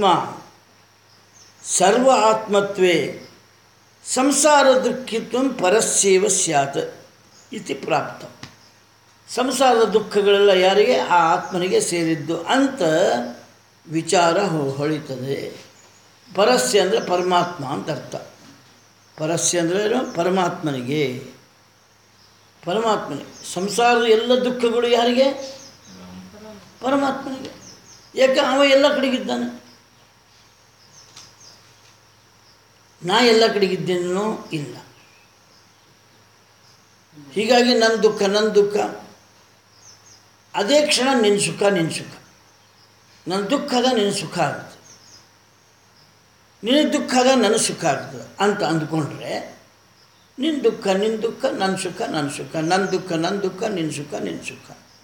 B: ಸರ್ವ ಆತ್ಮತ್ವೇ ಸಂಸಾರ ದುಃಖಿತ್ವ ಪರಸ್ಯೇವ ಸ್ಯಾತ್ ಇತಿ ಪ್ರಾಪ್ತ ಸಂಸಾರದ ದುಃಖಗಳೆಲ್ಲ ಯಾರಿಗೆ ಆ ಆತ್ಮನಿಗೆ ಸೇರಿದ್ದು ಅಂತ ವಿಚಾರ ಹೊ- ಹೊಳಿತದೆ ಪರಸ್ಯ ಅಂದರೆ ಪರಮಾತ್ಮ ಅಂತ ಅರ್ಥ ಪರಸ್ಯ ಅಂದರೆ ಏನು ಪರಮಾತ್ಮನಿಗೆ ಪರಮಾತ್ಮನಿಗೆ ಸಂಸಾರದ ಎಲ್ಲ ದುಃಖಗಳು ಯಾರಿಗೆ ಪರಮಾತ್ಮನಿಗೆ ಯಾಕೆ ಅವ ಎಲ್ಲ ಕಡೆಗಿದ್ದಾನೆ ನಾ ಎಲ್ಲ ಕಡೆಗಿದ್ದೇನೋ ಇಲ್ಲ ಹೀಗಾಗಿ ನನ್ನ ದುಃಖ ನನ್ನ ದುಃಖ ಅದೇ ಕ್ಷಣ ನಿನ್ನ ಸುಖ ನಿನ್ನ ಸುಖ ನನ್ನ ದುಃಖ ಅದ ನಿನ್ನ ಸುಖ ಆಗುತ್ತೆ ನಿನ್ನ ದುಃಖ ಅದ ನನ್ನ ಸುಖ ಆಗ್ತದೆ ಅಂತ ಅಂದ್ಕೊಂಡ್ರೆ ನಿನ್ನ ದುಃಖ ನಿನ್ನ ದುಃಖ ನನ್ನ ಸುಖ ನನ್ನ ಸುಖ ನನ್ನ ದುಃಖ ನನ್ನ ದುಃಖ ನಿನ್ನ ಸುಖ ನಿನ್ನ ಸುಖ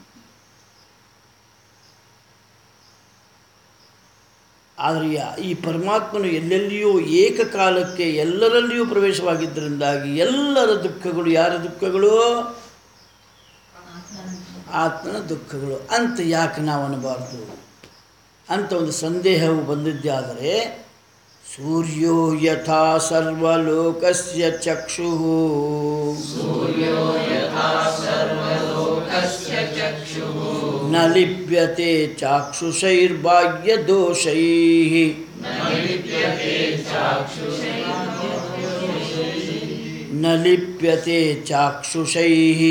B: ಆದರೆ ಯಾ- ಈ ಪರಮಾತ್ಮನು ಎಲ್ಲೆಲ್ಲಿಯೂ ಏಕಕಾಲಕ್ಕೆ ಎಲ್ಲರಲ್ಲಿಯೂ ಪ್ರವೇಶವಾಗಿದ್ದರಿಂದಾಗಿ ಎಲ್ಲರ ದುಃಖಗಳು ಯಾರ ದುಃಖಗಳು ಆತ್ಮನ ದುಃಖಗಳು ಅಂತ ಯಾಕೆ ನಾವು ಅನ್ನಬಾರ್ದು ಅಂತ ಒಂದು ಸಂದೇಹವು ಬಂದಿದ್ದೇ ಆದರೆ ಸೂರ್ಯೋ ಯಥಾ ಸರ್ವಲೋಕಸ್ಯ ಚಕ್ಷು ನ ಲಿಪ್ಯತೆ ಚಾಕ್ಷುಷೈರ್ಭಾಗ್ಯದೋಷೈ ನ ಲಿಪ್ಯತೆ ಚಾಕ್ಷುಷೈ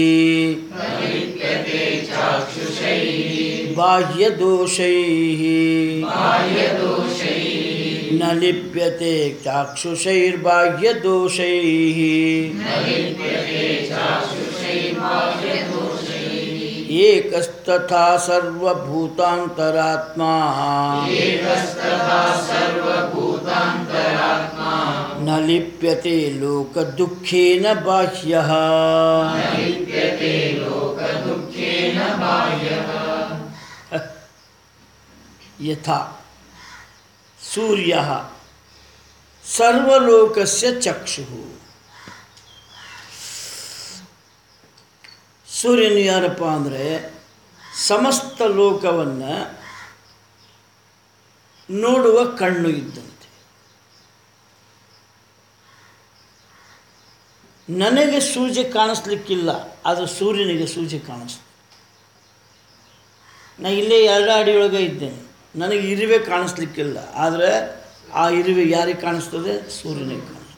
B: ಬಾಹ್ಯದೋಷೈ ನ ಲಿಪ್ಯತೆ ಚಾಕ್ಷುಷೈರ್ಬಾಹ್ಯದೋಷೈ ಏಕಸ್ತಥಾ ಸರ್ವಭೂತಾಂತರಾತ್ಮಾ ನ ಲಿಪ್ಯತೆ ಲೋಕದುಃಖೇನ ಬಾಹ್ಯಃ ಯಥಾ ಸೂರ್ಯ ಸರ್ವಲೋಕಸ್ಯ ಚಕ್ಷು ಸೂರ್ಯನು ಯಾರಪ್ಪ ಅಂದರೆ ಸಮಸ್ತ ಲೋಕವನ್ನು ನೋಡುವ ಕಣ್ಣು ಇದ್ದಂತೆ ನನಗೆ ಸೂಜಿ ಕಾಣಿಸ್ಲಿಕ್ಕಿಲ್ಲ ಆದರೆ ಸೂರ್ಯನಿಗೆ ಸೂಜಿ ಕಾಣಿಸ್ತದೆ ನಾ ಇಲ್ಲೇ ಎರಡು ಅಡಿಯೊಳಗೆ ಇದ್ದೇನೆ ನನಗೆ ಇರುವೆ ಕಾಣಿಸ್ಲಿಕ್ಕಿಲ್ಲ ಆದರೆ ಆ ಇರುವೆ ಯಾರಿಗೆ ಕಾಣಿಸ್ತದೆ ಸೂರ್ಯನಿಗೆ ಕಾಣಿಸ್ತದೆ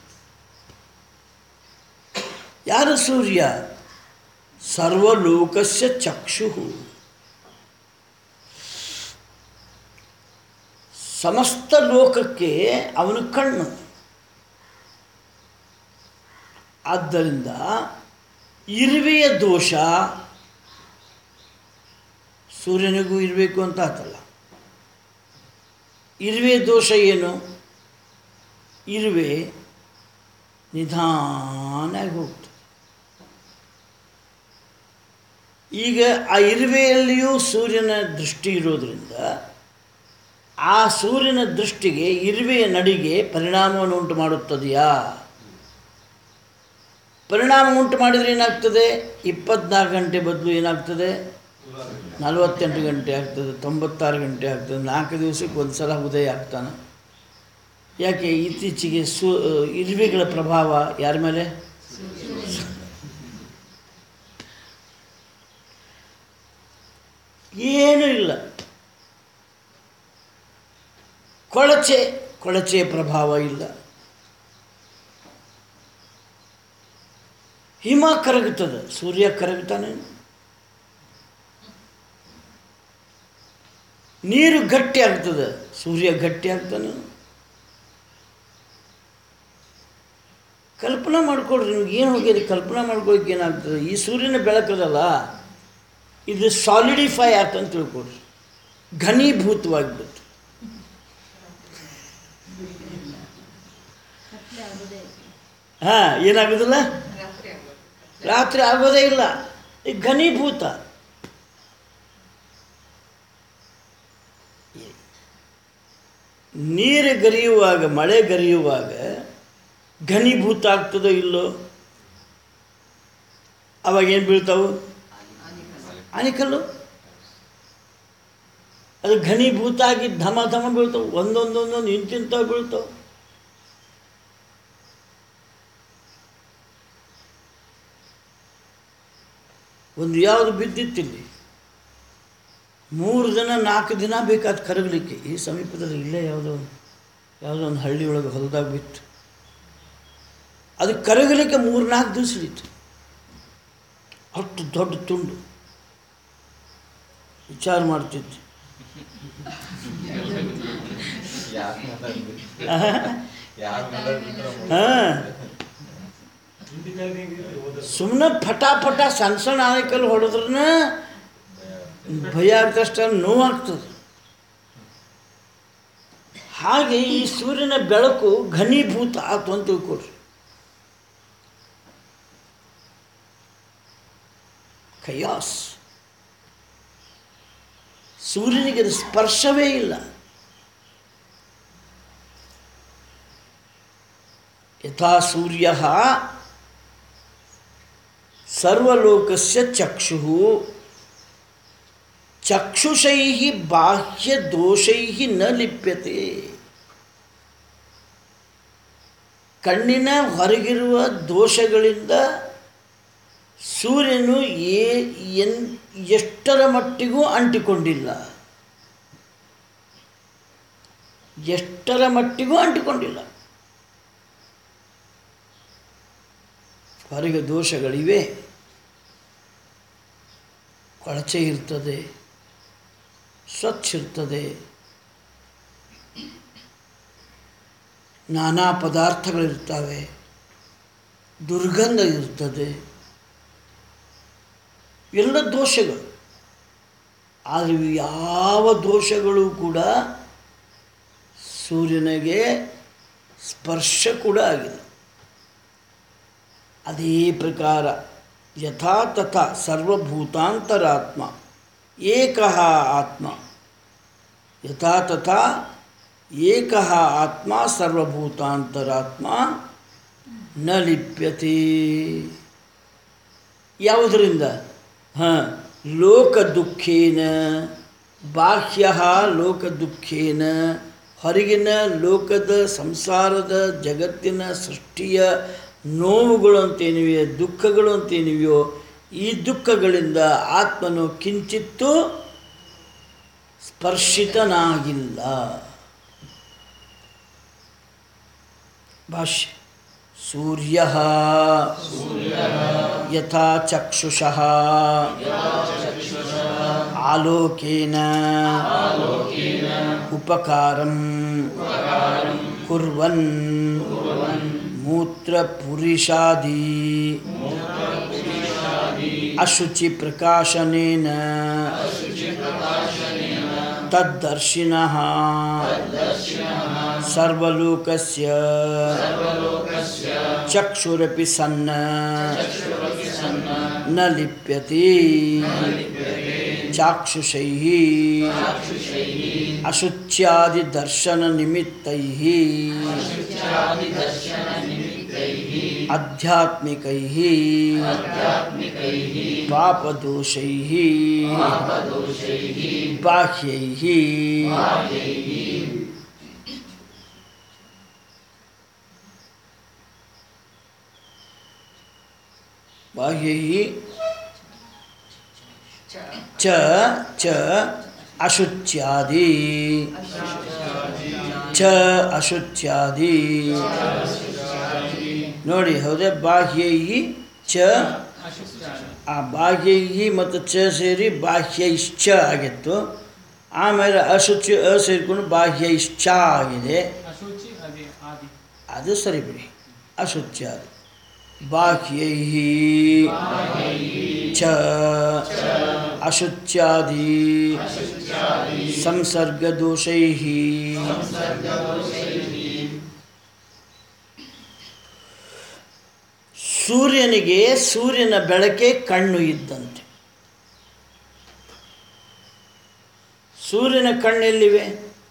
B: ಯಾರು ಸೂರ್ಯ ಸರ್ವಲೋಕಸ್ಯ ಚಕ್ಷು ಸಮಸ್ತ ಲೋಕಕ್ಕೆ ಅವನು ಕಣ್ಣು ಆದ್ದರಿಂದ ಇರುವೆಯ ದೋಷ ಸೂರ್ಯನಿಗೂ ಇರಬೇಕು ಅಂತ ಆತಲ್ಲ ಇರುವೆ ದೋಷ ಏನು ಇರುವೆ ನಿಧಾನಾಗಿ ಹೋಗ್ತದೆ ಈಗ ಆ ಇರುವೆಯಲ್ಲಿಯೂ ಸೂರ್ಯನ ದೃಷ್ಟಿ ಇರೋದರಿಂದ ಆ ಸೂರ್ಯನ ದೃಷ್ಟಿಗೆ ಇರುವೆಯ ನಡಿಗೆ ಪರಿಣಾಮವನ್ನು ಉಂಟು ಮಾಡುತ್ತದೆಯಾ ಪರಿಣಾಮ ಉಂಟು ಮಾಡಿದರೆ ಏನಾಗ್ತದೆ ಇಪ್ಪತ್ನಾಲ್ಕು ಗಂಟೆ ಬದಲು ಏನಾಗ್ತದೆ ನಲವತ್ತೆಂಟು ಗಂಟೆ ಆಗ್ತದೆ ತೊಂಬತ್ತಾರು ಗಂಟೆ ಆಗ್ತದೆ ನಾಲ್ಕು ದಿವಸಕ್ಕೆ ಒಂದು ಸಲ ಉದಯ ಆಗ್ತಾನೆ ಯಾಕೆ ಇತ್ತೀಚೆಗೆ ಸು ಇರುವೆಗಳ ಪ್ರಭಾವ ಯಾರ ಮೇಲೆ ಏನೂ ಇಲ್ಲ ಕೊಳಚೆ ಕೊಳಚೆಯ ಪ್ರಭಾವ ಇಲ್ಲ ಹಿಮ ಕರಗುತ್ತದೆ ಸೂರ್ಯ ಕರಗುತ್ತಾನೆ ನೀರು ಗಟ್ಟಿ ಆಗ್ತದೆ ಸೂರ್ಯ ಗಟ್ಟಿ ಆಗ್ತಾನೆ ಕಲ್ಪನಾ ಮಾಡ್ಕೊಡ್ರಿ ನಿಮ್ಗೆ ಏನು ಹೋಗ್ಯದ ಕಲ್ಪನಾ ಮಾಡ್ಕೊಳಕ್ಕೆ ಏನಾಗ್ತದೆ ಈ ಸೂರ್ಯನ ಬೆಳಕದಲ್ಲ ಇದು ಸಾಲಿಡಿಫೈ ಆಯ್ತು ಅಂತ ತಿಳ್ಕೊಡ್ರಿ ಘನೀಭೂತವಾಗಿಬಿಡುತ್ತೆ ಹಾಂ ಏನಾಗೋದಿಲ್ಲ ರಾತ್ರಿ ಆಗೋದೇ ಇಲ್ಲ ಈ ಘನೀಭೂತ ನೀರು ಗರಿಯುವಾಗ ಮಳೆ ಗರಿಯುವಾಗ ಘನೀಭೂತ ಆಗ್ತದೋ ಇಲ್ಲೋ ಅವಾಗ ಏನು ಬೀಳ್ತಾವು ಆನಿಕಲ್ಲು ಅದು ಘನೀಭೂತ ಆಗಿ ಧಮ ಧಮ ಬೀಳ್ತಾವೆ ಒಂದೊಂದೊಂದೊಂದು ಇಂತಿಂತವು ಬೀಳ್ತಾವೆ ಒಂದು ಯಾವುದು ಬಿದ್ದಿತ್ತಿಲ್ಲಿ ಮೂರು ದಿನ ನಾಲ್ಕು ದಿನ ಬೇಕಾದ ಕರಗಲಿಕ್ಕೆ ಈ ಸಮೀಪದಲ್ಲಿ ಇಲ್ಲೇ ಯಾವುದೋ ಯಾವುದೋ ಒಂದು ಹಳ್ಳಿ ಒಳಗೆ ಹೊಲದಾಗ ಬಿತ್ತು ಅದು ಕರಗಲಿಕ್ಕೆ ಮೂರು ನಾಲ್ಕು ದಿವಸ ಹಿಡಿತು ಅಷ್ಟು ದೊಡ್ಡ ತುಂಡು ವಿಚಾರ ಮಾಡ್ತಿದ್ದೆ ಹಾಂ ಸುಮ್ಮನೆ ಫಟಾಫಟ ಸಣ್ಣ ಸಣ್ಣ ಆನೆಕಲ್ಲು ಹೊಡೆದ್ರನ ಭಯ ಆಗ್ತಷ್ಟ ನೋವಾಗ್ತದೆ ಹಾಗೆ ಈ ಸೂರ್ಯನ ಬೆಳಕು ಘನೀಭೂತ ಆತು ಅಂತ ತಿಳ್ಕೊಡ್ರಿ ಕಯಾಸ್ ಸೂರ್ಯನಿಗೆ ಅದು ಸ್ಪರ್ಶವೇ ಇಲ್ಲ ಯಥಾ ಸೂರ್ಯ ಸರ್ವಲೋಕಸ್ಯ ಚಕ್ಷು ಚಕ್ಷುಷೈ ಬಾಹ್ಯ ದೋಷೈ ನ ಲಿಪ್ಯತೆ ಕಣ್ಣಿನ ಹೊರಗಿರುವ ದೋಷಗಳಿಂದ ಸೂರ್ಯನು ಏ ಎನ್ ಎಷ್ಟರ ಮಟ್ಟಿಗೂ ಅಂಟಿಕೊಂಡಿಲ್ಲ ಎಷ್ಟರ ಮಟ್ಟಿಗೂ ಅಂಟಿಕೊಂಡಿಲ್ಲ ಹೊರಗೆ ದೋಷಗಳಿವೆ ಕೊಳಚೆ ಇರ್ತದೆ ಸ್ವಚ್ಛ ಇರ್ತದೆ ನಾನಾ ಪದಾರ್ಥಗಳಿರ್ತವೆ ದುರ್ಗಂಧ ಇರ್ತದೆ ಎಲ್ಲ ದೋಷಗಳು ಆದರೆ ಇವು ಯಾವ ದೋಷಗಳು ಕೂಡ ಸೂರ್ಯನಿಗೆ ಸ್ಪರ್ಶ ಕೂಡ ಆಗಿಲ್ಲ ಅದೇ ಪ್ರಕಾರ ಯಥಾ ತಥಾ ಸರ್ವಭೂತಾಂತರಾತ್ಮ ಏಕಃ ಆತ್ಮ ಯಥಾ ತಥಾ ಏಕಃ ಆತ್ಮ ಸರ್ವಭೂತಾಂತರಾತ್ಮ ನ ಲಿಪ್ಯತೆ ಯಾವುದರಿಂದ ಹಾಂ ಲೋಕ ದುಃಖೇನ ಬಾಹ್ಯ ಲೋಕ ದುಃಖೇನ ಹೊರಗಿನ ಲೋಕದ ಸಂಸಾರದ ಜಗತ್ತಿನ ಸೃಷ್ಟಿಯ ನೋವುಗಳು ಅಂತೇನಿವೆಯೋ ದುಃಖಗಳು ಅಂತೇನಿವೆಯೋ ಈ ದುಃಖಗಳಿಂದ ಆತ್ಮನು ಕಿಂಚಿತ್ತೂ ಸ್ಪರ್ಶಿತನಾಗಿಲ್ಲ ಭಾಷ್ಯ ಸೂರ್ಯ ಯಥಾ ಚಕ್ಷುಷಃ ಆಲೋಕೇನ ಉಪಕಾರಂ ಕುರ್ವನ್ ಮೂತ್ರಪುರಿಷಾದಿ ಅಶುಚಿ ಪ್ರಕಾಶನೇನ ತದ್ದರ್ಶಿನಃ ಸರ್ವಲೋಕಸ್ಯ ಚಕ್ಷುರಪಿ ಸನ್ನ ನ ಲಿಪ್ಯತೆ ಚಾಕ್ಷುಷೈः अशुच्यादिदर्शननिमित्तैः आध्यात्मिकैः पापदोषैः बाह्यैः बाह्यैः च च अशुच्यादि ಚ ಅಶುಚ್ಯಾದಿ ನೋಡಿ ಹೌದೇ ಬಾಹ್ಯೈ ಚ ಆ ಬಾಹ್ಯೈ ಮತ್ತು ಚ ಸೇರಿ ಬಾಹ್ಯೈಶ್ಚ ಆಗಿತ್ತು ಆಮೇಲೆ ಅಶುಚಿ ಅ ಸೇರಿಕೊಂಡು ಬಾಹ್ಯೈಶ್ಚ ಆಗಿದೆ
E: ಅಶುಚಿ ಅದೇ ಆದಿ
B: ಅದು ಸರಿ ಬಿಡಿ ಅಶುಚ್ಯಾದಿ ಬಾಹ್ಯೈ ಚ ಅಶುಚ್ಯಾದಿ ಸಂಸರ್ಗದೋಷೈ ಸೂರ್ಯನಿಗೆ ಸೂರ್ಯನ ಬೆಳಕೆ ಕಣ್ಣು ಇದ್ದಂತೆ ಸೂರ್ಯನ ಕಣ್ಣೆಲ್ಲಿವೆ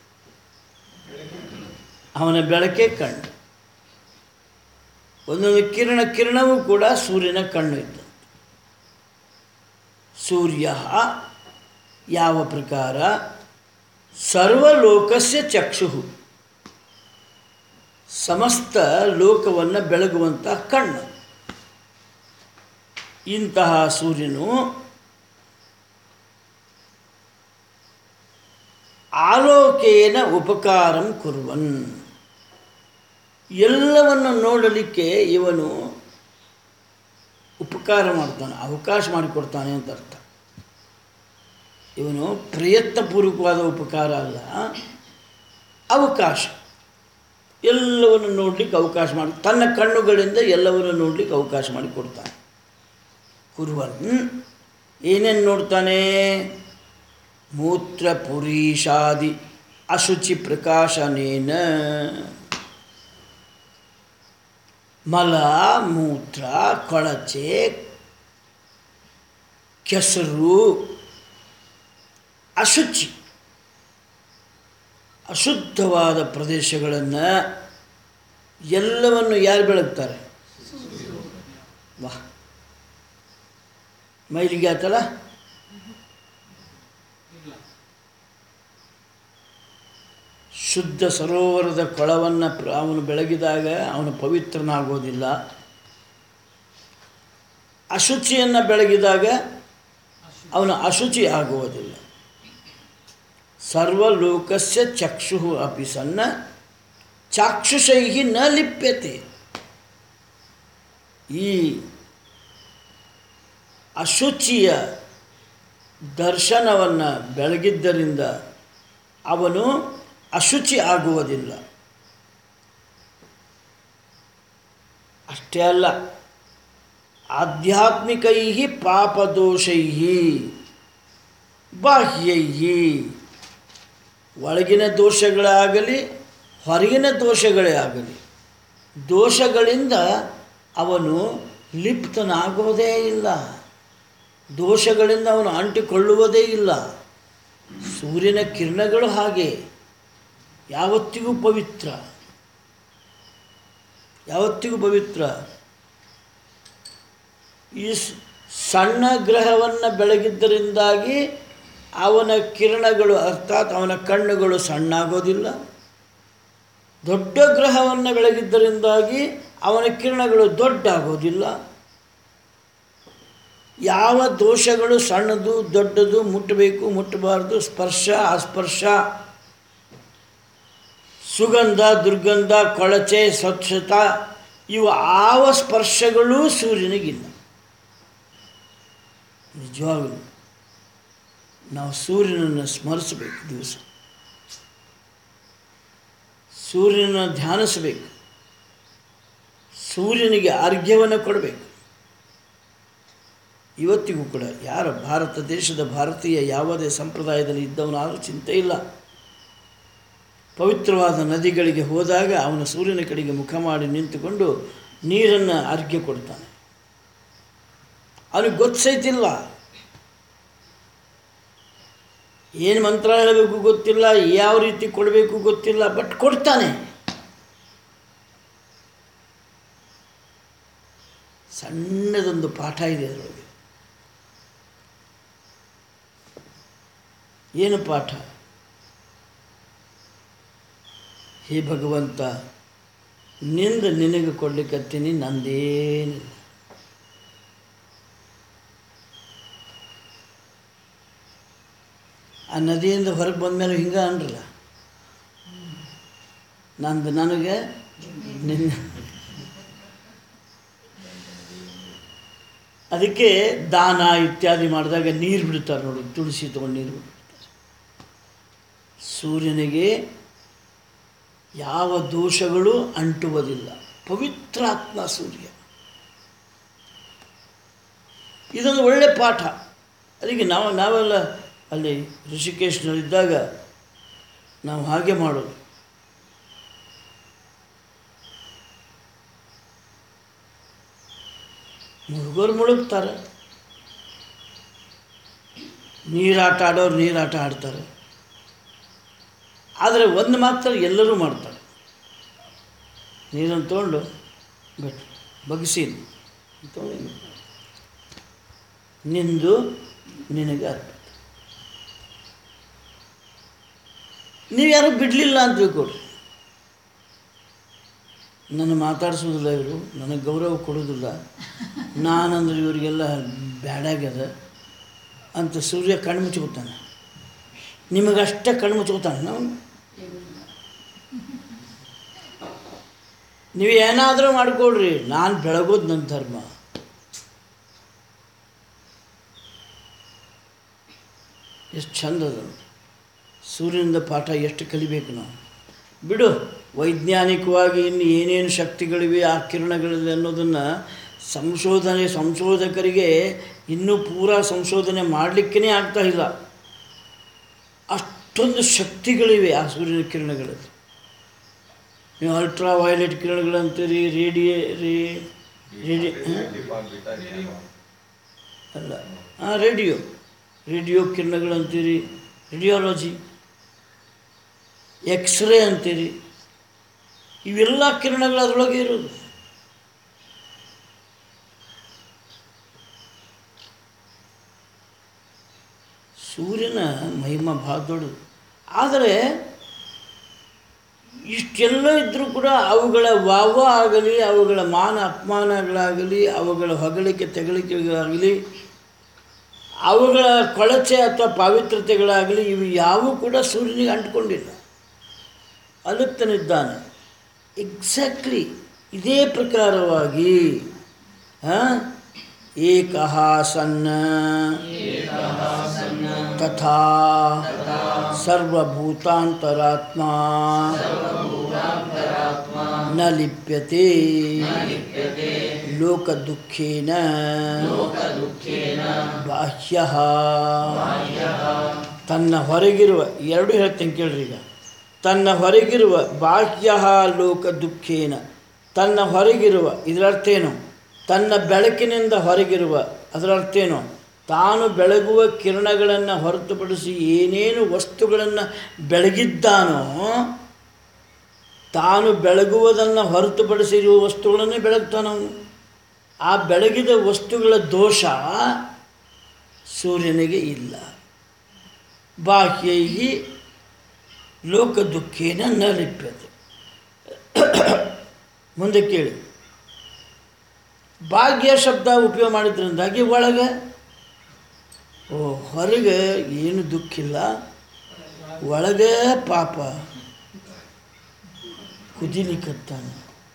B: ಅವನ ಬೆಳಕೆ ಕಣ್ಣು ಒಂದೊಂದು ಕಿರಣ ಕಿರಣವೂ ಕೂಡ ಸೂರ್ಯನ ಕಣ್ಣು ಇದ್ದ ಸೂರ್ಯ ಯಾವ ಪ್ರಕಾರ ಸರ್ವಲೋಕಸ್ಯ ಚಕ್ಷು ಸಮಸ್ತ ಲೋಕವನ್ನು ಬೆಳಗುವಂಥ ಕಣ್ಣು ಇಂತಹ ಸೂರ್ಯನು ಆಲೋಕೇನ ಉಪಕಾರಂ ಕುರುವನ್ ಎಲ್ಲವನ್ನು ನೋಡಲಿಕ್ಕೆ ಇವನು ಉಪಕಾರ ಮಾಡ್ತಾನೆ ಅವಕಾಶ ಮಾಡಿಕೊಡ್ತಾನೆ ಅಂತ ಅರ್ಥ ಇವನು ಪ್ರಯತ್ನಪೂರ್ವಕವಾದ ಉಪಕಾರ ಅಲ್ಲ ಅವಕಾಶ ಎಲ್ಲವನ್ನು ನೋಡಲಿಕ್ಕೆ ಅವಕಾಶ ಮಾಡಿ ತನ್ನ ಕಣ್ಣುಗಳಿಂದ ಎಲ್ಲವನ್ನು ನೋಡಲಿಕ್ಕೆ ಅವಕಾಶ ಮಾಡಿಕೊಡ್ತಾನೆ ಕುರುವನ್ ಏನೇನು ನೋಡ್ತಾನೆ ಮೂತ್ರ ಪುರೀಷಾದಿ ಅಶುಚಿ ಪ್ರಕಾಶನೇನ ಮಲ ಮೂತ್ರ ಕೊಳಚೆ ಕೆಸರು ಅಶುಚಿ ಅಶುದ್ಧವಾದ ಪ್ರದೇಶಗಳನ್ನು ಎಲ್ಲವನ್ನು ಯಾರು ಬೆಳಗ್ತಾರೆ ವಾಹ್ ಮೈಲಿಗೆ ಆತಲ್ಲ ಶುದ್ಧ ಸರೋವರದ ಕೊಳವನ್ನು ಪ್ರ- ಅವನು ಬೆಳಗಿದಾಗ ಅವನು ಪವಿತ್ರನಾಗೋದಿಲ್ಲ ಅಶುಚಿಯನ್ನು ಬೆಳಗಿದಾಗ ಅವನು ಅಶುಚಿ ಆಗುವುದಿಲ್ಲ ಸರ್ವಲೋಕಸ್ಯ ಚಕ್ಷು ಅಪಿ ಸನ್ನ ಚಾಕ್ಷುಷೈ ನ ಲಿಪ್ಯತೆ ಈ ಅಶುಚಿಯ ದರ್ಶನವನ್ನು ಬೆಳಗಿದ್ದರಿಂದ ಅವನು ಅಶುಚಿ ಆಗುವುದಿಲ್ಲ ಅಷ್ಟೇ ಅಲ್ಲ ಆಧ್ಯಾತ್ಮಿಕೈ ಪಾಪದೋಷೈ ಬಾಹ್ಯೈ ಒಳಗಿನ ದೋಷಗಳೇ ಹೊರಗಿನ ದೋಷಗಳೇ ಆಗಲಿ ದೋಷಗಳಿಂದ ಅವನು ಲಿಪ್ತನಾಗುವುದೇ ಇಲ್ಲ ದೋಷಗಳಿಂದ ಅವನು ಅಂಟಿಕೊಳ್ಳುವುದೇ ಇಲ್ಲ ಸೂರ್ಯನ ಕಿರಣಗಳು ಹಾಗೆ ಯಾವತ್ತಿಗೂ ಪವಿತ್ರ ಯಾವತ್ತಿಗೂ ಪವಿತ್ರ ಈ ಸ್- ಸಣ್ಣ ಗ್ರಹವನ್ನು ಬೆಳಗಿದ್ದರಿಂದಾಗಿ ಅವನ ಕಿರಣಗಳು ಅರ್ಥಾತ್ ಅವನ ಕಣ್ಣುಗಳು ಸಣ್ಣಾಗೋದಿಲ್ಲ ದೊಡ್ಡ ಗ್ರಹವನ್ನು ಬೆಳಗಿದ್ದರಿಂದಾಗಿ ಅವನ ಕಿರಣಗಳು ದೊಡ್ಡ ಆಗೋದಿಲ್ಲ ಯಾವ ದೋಷಗಳು ಸಣ್ಣದು ದೊಡ್ಡದು ಮುಟ್ಟಬೇಕು ಮುಟ್ಟಬಾರ್ದು ಸ್ಪರ್ಶ ಅಸ್ಪರ್ಶ ಸುಗಂಧ ದುರ್ಗಂಧ ಕೊಳಚೆ ಸ್ವಚ್ಛತಾ ಇವು ಯಾವ ಸ್ಪರ್ಶಗಳೂ ಸೂರ್ಯನಿಗಿಲ್ಲ ನಿಜವಾಗಲೂ ನಾವು ಸೂರ್ಯನನ್ನು ಸ್ಮರಿಸಬೇಕು ದಿವಸ ಸೂರ್ಯನ ಧ್ಯಾನಿಸಬೇಕು ಸೂರ್ಯನಿಗೆ ಅರ್ಘ್ಯವನ್ನು ಕೊಡಬೇಕು ಇವತ್ತಿಗೂ ಕೂಡ ಯಾರ ಭಾರತ ದೇಶದ ಭಾರತೀಯ ಯಾವುದೇ ಸಂಪ್ರದಾಯದಲ್ಲಿ ಇದ್ದವನಾದರೂ ಚಿಂತೆ ಇಲ್ಲ ಪವಿತ್ರವಾದ ನದಿಗಳಿಗೆ ಹೋದಾಗ ಅವನು ಸೂರ್ಯನ ಕಡೆಗೆ ಮುಖ ಮಾಡಿ ನಿಂತುಕೊಂಡು ನೀರನ್ನು ಅರ್ಘ್ಯ ಕೊಡ್ತಾನೆ ಅವನಿಗೆ ಗೊತ್ತೈತಿಲ್ಲ ಏನು ಮಂತ್ರ ಹೇಳಬೇಕು ಗೊತ್ತಿಲ್ಲ ಯಾವ ರೀತಿ ಕೊಡಬೇಕು ಗೊತ್ತಿಲ್ಲ ಬಟ್ ಕೊಡ್ತಾನೆ ಸಣ್ಣದೊಂದು ಪಾಠ ಇದೆ ಅದರೊಳಗೆ ಏನು ಪಾಠ ಹೇ ಭಗವಂತ ನಿಂದ ನಿನಗೆ ಕೊಡ್ಲಿಕ್ಕತ್ತೀನಿ ನಂದೇನಿಲ್ಲ ಆ ನದಿಯಿಂದ ಹೊರಗೆ ಬಂದಮೇಲೆ ಹಿಂಗೆ ಅನ್ರಲ್ಲ ನಂದು ನನಗೆ ನಿನ್ನ ಅದಕ್ಕೆ ದಾನ ಇತ್ಯಾದಿ ಮಾಡಿದಾಗ ನೀರು ಬಿಡ್ತಾರೆ ನೋಡಿ ತುಳಸಿ ತೊಗೊಂಡು ನೀರು ಬಿಡ್ತಾರೆ ಸೂರ್ಯನಿಗೆ ಯಾವ ದೋಷಗಳು ಅಂಟುವುದಿಲ್ಲ ಪವಿತ್ರಾತ್ಮ ಸೂರ್ಯ ಇದೊಂದು ಒಳ್ಳೆ ಪಾಠ ಅದಕ್ಕೆ ನಾವು ನಾವೆಲ್ಲ ಅಲ್ಲಿ ಋಷಿಕೇಶ್ನಲ್ಲಿದ್ದಾಗ ನಾವು ಹಾಗೆ ಮಾಡೋದು ಹುಡುಗರು ಮುಳುಗ್ತಾರೆ ನೀರಾಟ ಆಡೋರು ನೀರಾಟ ಆಡ್ತಾರೆ ಆದರೆ ಒಂದು ಮಾತ್ರ ಎಲ್ಲರೂ ಮಾಡ್ತಾರೆ ನೀರನ್ನು ತೊಗೊಂಡು ಬಿಟ್ಟು ಬಗ್ಸಿ ತೊಗೊಂಡು ನಿಂದು ನಿನಗೆ ಅರ್ಪಿತ ನೀವು ಯಾರೂ ಬಿಡಲಿಲ್ಲ ಅಂತ ತಿಳ್ಕೊಡ್ರಿ ನನ್ನ ಮಾತಾಡಿಸೋದಿಲ್ಲ ಇವರು ನನಗೆ ಗೌರವ ಕೊಡೋದಿಲ್ಲ ನಾನಂದ್ರೆ ಇವರಿಗೆಲ್ಲ ಬ್ಯಾಡಾಗ್ಯದ ಅಂತ ಸೂರ್ಯ ಕಣ್ಣು ಮುಚ್ಕೋತಾನೆ ನಿಮಗಷ್ಟೇ ಕಣ್ಣು ಮುಚ್ಕೋತಾನೆ ನಾವು ನೀವು ಏನಾದರೂ ಮಾಡ್ಕೊಳ್ರಿ ನಾನು ಬೆಳಗೋದು ನನ್ನ ಧರ್ಮ ಎಷ್ಟು ಚಂದ ಅದ ಸೂರ್ಯನಿಂದ ಪಾಠ ಎಷ್ಟು ಕಲಿಬೇಕು ನಾವು ಬಿಡು ವೈಜ್ಞಾನಿಕವಾಗಿ ಇನ್ನು ಏನೇನು ಶಕ್ತಿಗಳಿವೆ ಆ ಕಿರಣಗಳಲ್ಲಿ ಅನ್ನೋದನ್ನು ಸಂಶೋಧನೆ ಸಂಶೋಧಕರಿಗೆ ಇನ್ನೂ ಪೂರಾ ಸಂಶೋಧನೆ ಮಾಡಲಿಕ್ಕೇ ಆಗ್ತಾ ಇಲ್ಲ ಅಷ್ಟೊಂದು ಶಕ್ತಿಗಳಿವೆ ಆ ಸೂರ್ಯನ ಕಿರಣಗಳಲ್ಲಿ ನೀವು ಅಲ್ಟ್ರಾ ವೈಲೆಟ್ ಕಿರಣಗಳಂತೀರಿ ರೇಡಿಯೇ ರೇ ರೇಡಿ ಅಲ್ಲ ಹಾಂ ರೇಡಿಯೋ ರೇಡಿಯೋ ಕಿರಣಗಳಂತೀರಿ ರೇಡಿಯಾಲಜಿ ಎಕ್ಸ್ರೇ ಅಂತೀರಿ ಇವೆಲ್ಲ ಕಿರಣಗಳು ಅದರೊಳಗೆ ಇರೋದು ಸೂರ್ಯನ ಮಹಿಮ ಭಾಳ ದೊಡ್ಡದು ಆದರೆ ಇಷ್ಟೆಲ್ಲ ಇದ್ದರೂ ಕೂಡ ಅವುಗಳ ವಾವ ಆಗಲಿ ಅವುಗಳ ಮಾನ ಅಪಮಾನಗಳಾಗಲಿ ಅವುಗಳ ಹೊಗಳಿಕೆ ತೆಗಳಿಕೆಗಳಾಗಲಿ ಅವುಗಳ ಕೊಳಚೆ ಅಥವಾ ಪಾವಿತ್ರತೆಗಳಾಗಲಿ ಇವು ಯಾವೂ ಕೂಡ ಸೂರ್ಯನಿಗೆ ಅಂಟ್ಕೊಂಡಿಲ್ಲ ಅಲುತ್ತನಿದ್ದಾನೆ ಎಕ್ಸಾಕ್ಟ್ಲಿ ಇದೇ ಪ್ರಕಾರವಾಗಿ ಹಾಂ ಏಕಃ ಸನ್ನ ತಥಾ ಸರ್ವಭೂತಾಂತರಾತ್ಮ ನ ಲಿಪ್ಯತೆ ಲೋಕದುಃಖೇನ ಬಾಹ್ಯ ತನ್ನ ಹೊರಗಿರುವ ಎರಡು ಹೇಳ್ತೇನೆ ಕೇಳ್ರಿ ಈಗ ತನ್ನ ಹೊರಗಿರುವ ಬಾಹ್ಯ ಲೋಕ ದುಃಖೇನ ತನ್ನ ಹೊರಗಿರುವ ಇದರರ್ಥ ಏನು ತನ್ನ ಬೆಳಕಿನಿಂದ ಹೊರಗಿರುವ ಅದರರ್ಥ ಏನು ತಾನು ಬೆಳಗುವ ಕಿರಣಗಳನ್ನು ಹೊರತುಪಡಿಸಿ ಏನೇನು ವಸ್ತುಗಳನ್ನು ಬೆಳಗಿದ್ದಾನೋ ತಾನು ಬೆಳಗುವುದನ್ನು ಹೊರತುಪಡಿಸಿರುವ ವಸ್ತುಗಳನ್ನೇ ಬೆಳಗ್ತಾನವನು ಆ ಬೆಳಗಿದ ವಸ್ತುಗಳ ದೋಷ ಸೂರ್ಯನಿಗೆ ಇಲ್ಲ ಬಾಹ್ಯೈಹಿ ಲೋಕ ದುಃಖೇನ ನ ಲಿಪ್ಯತೆ ಮುಂದೆ ಕೇಳಿ ಭಾಗ್ಯ ಶಬ್ದ ಉಪಯೋಗ ಮಾಡಿದ್ರಿಂದಾಗಿ ಒಳಗೆ ಓ ಹೊರಗೆ ಏನು ದುಃಖಿಲ್ಲ ಒಳಗೆ ಪಾಪ ಕುದಿಲಿಕ್ಕತ್ತಾನೆ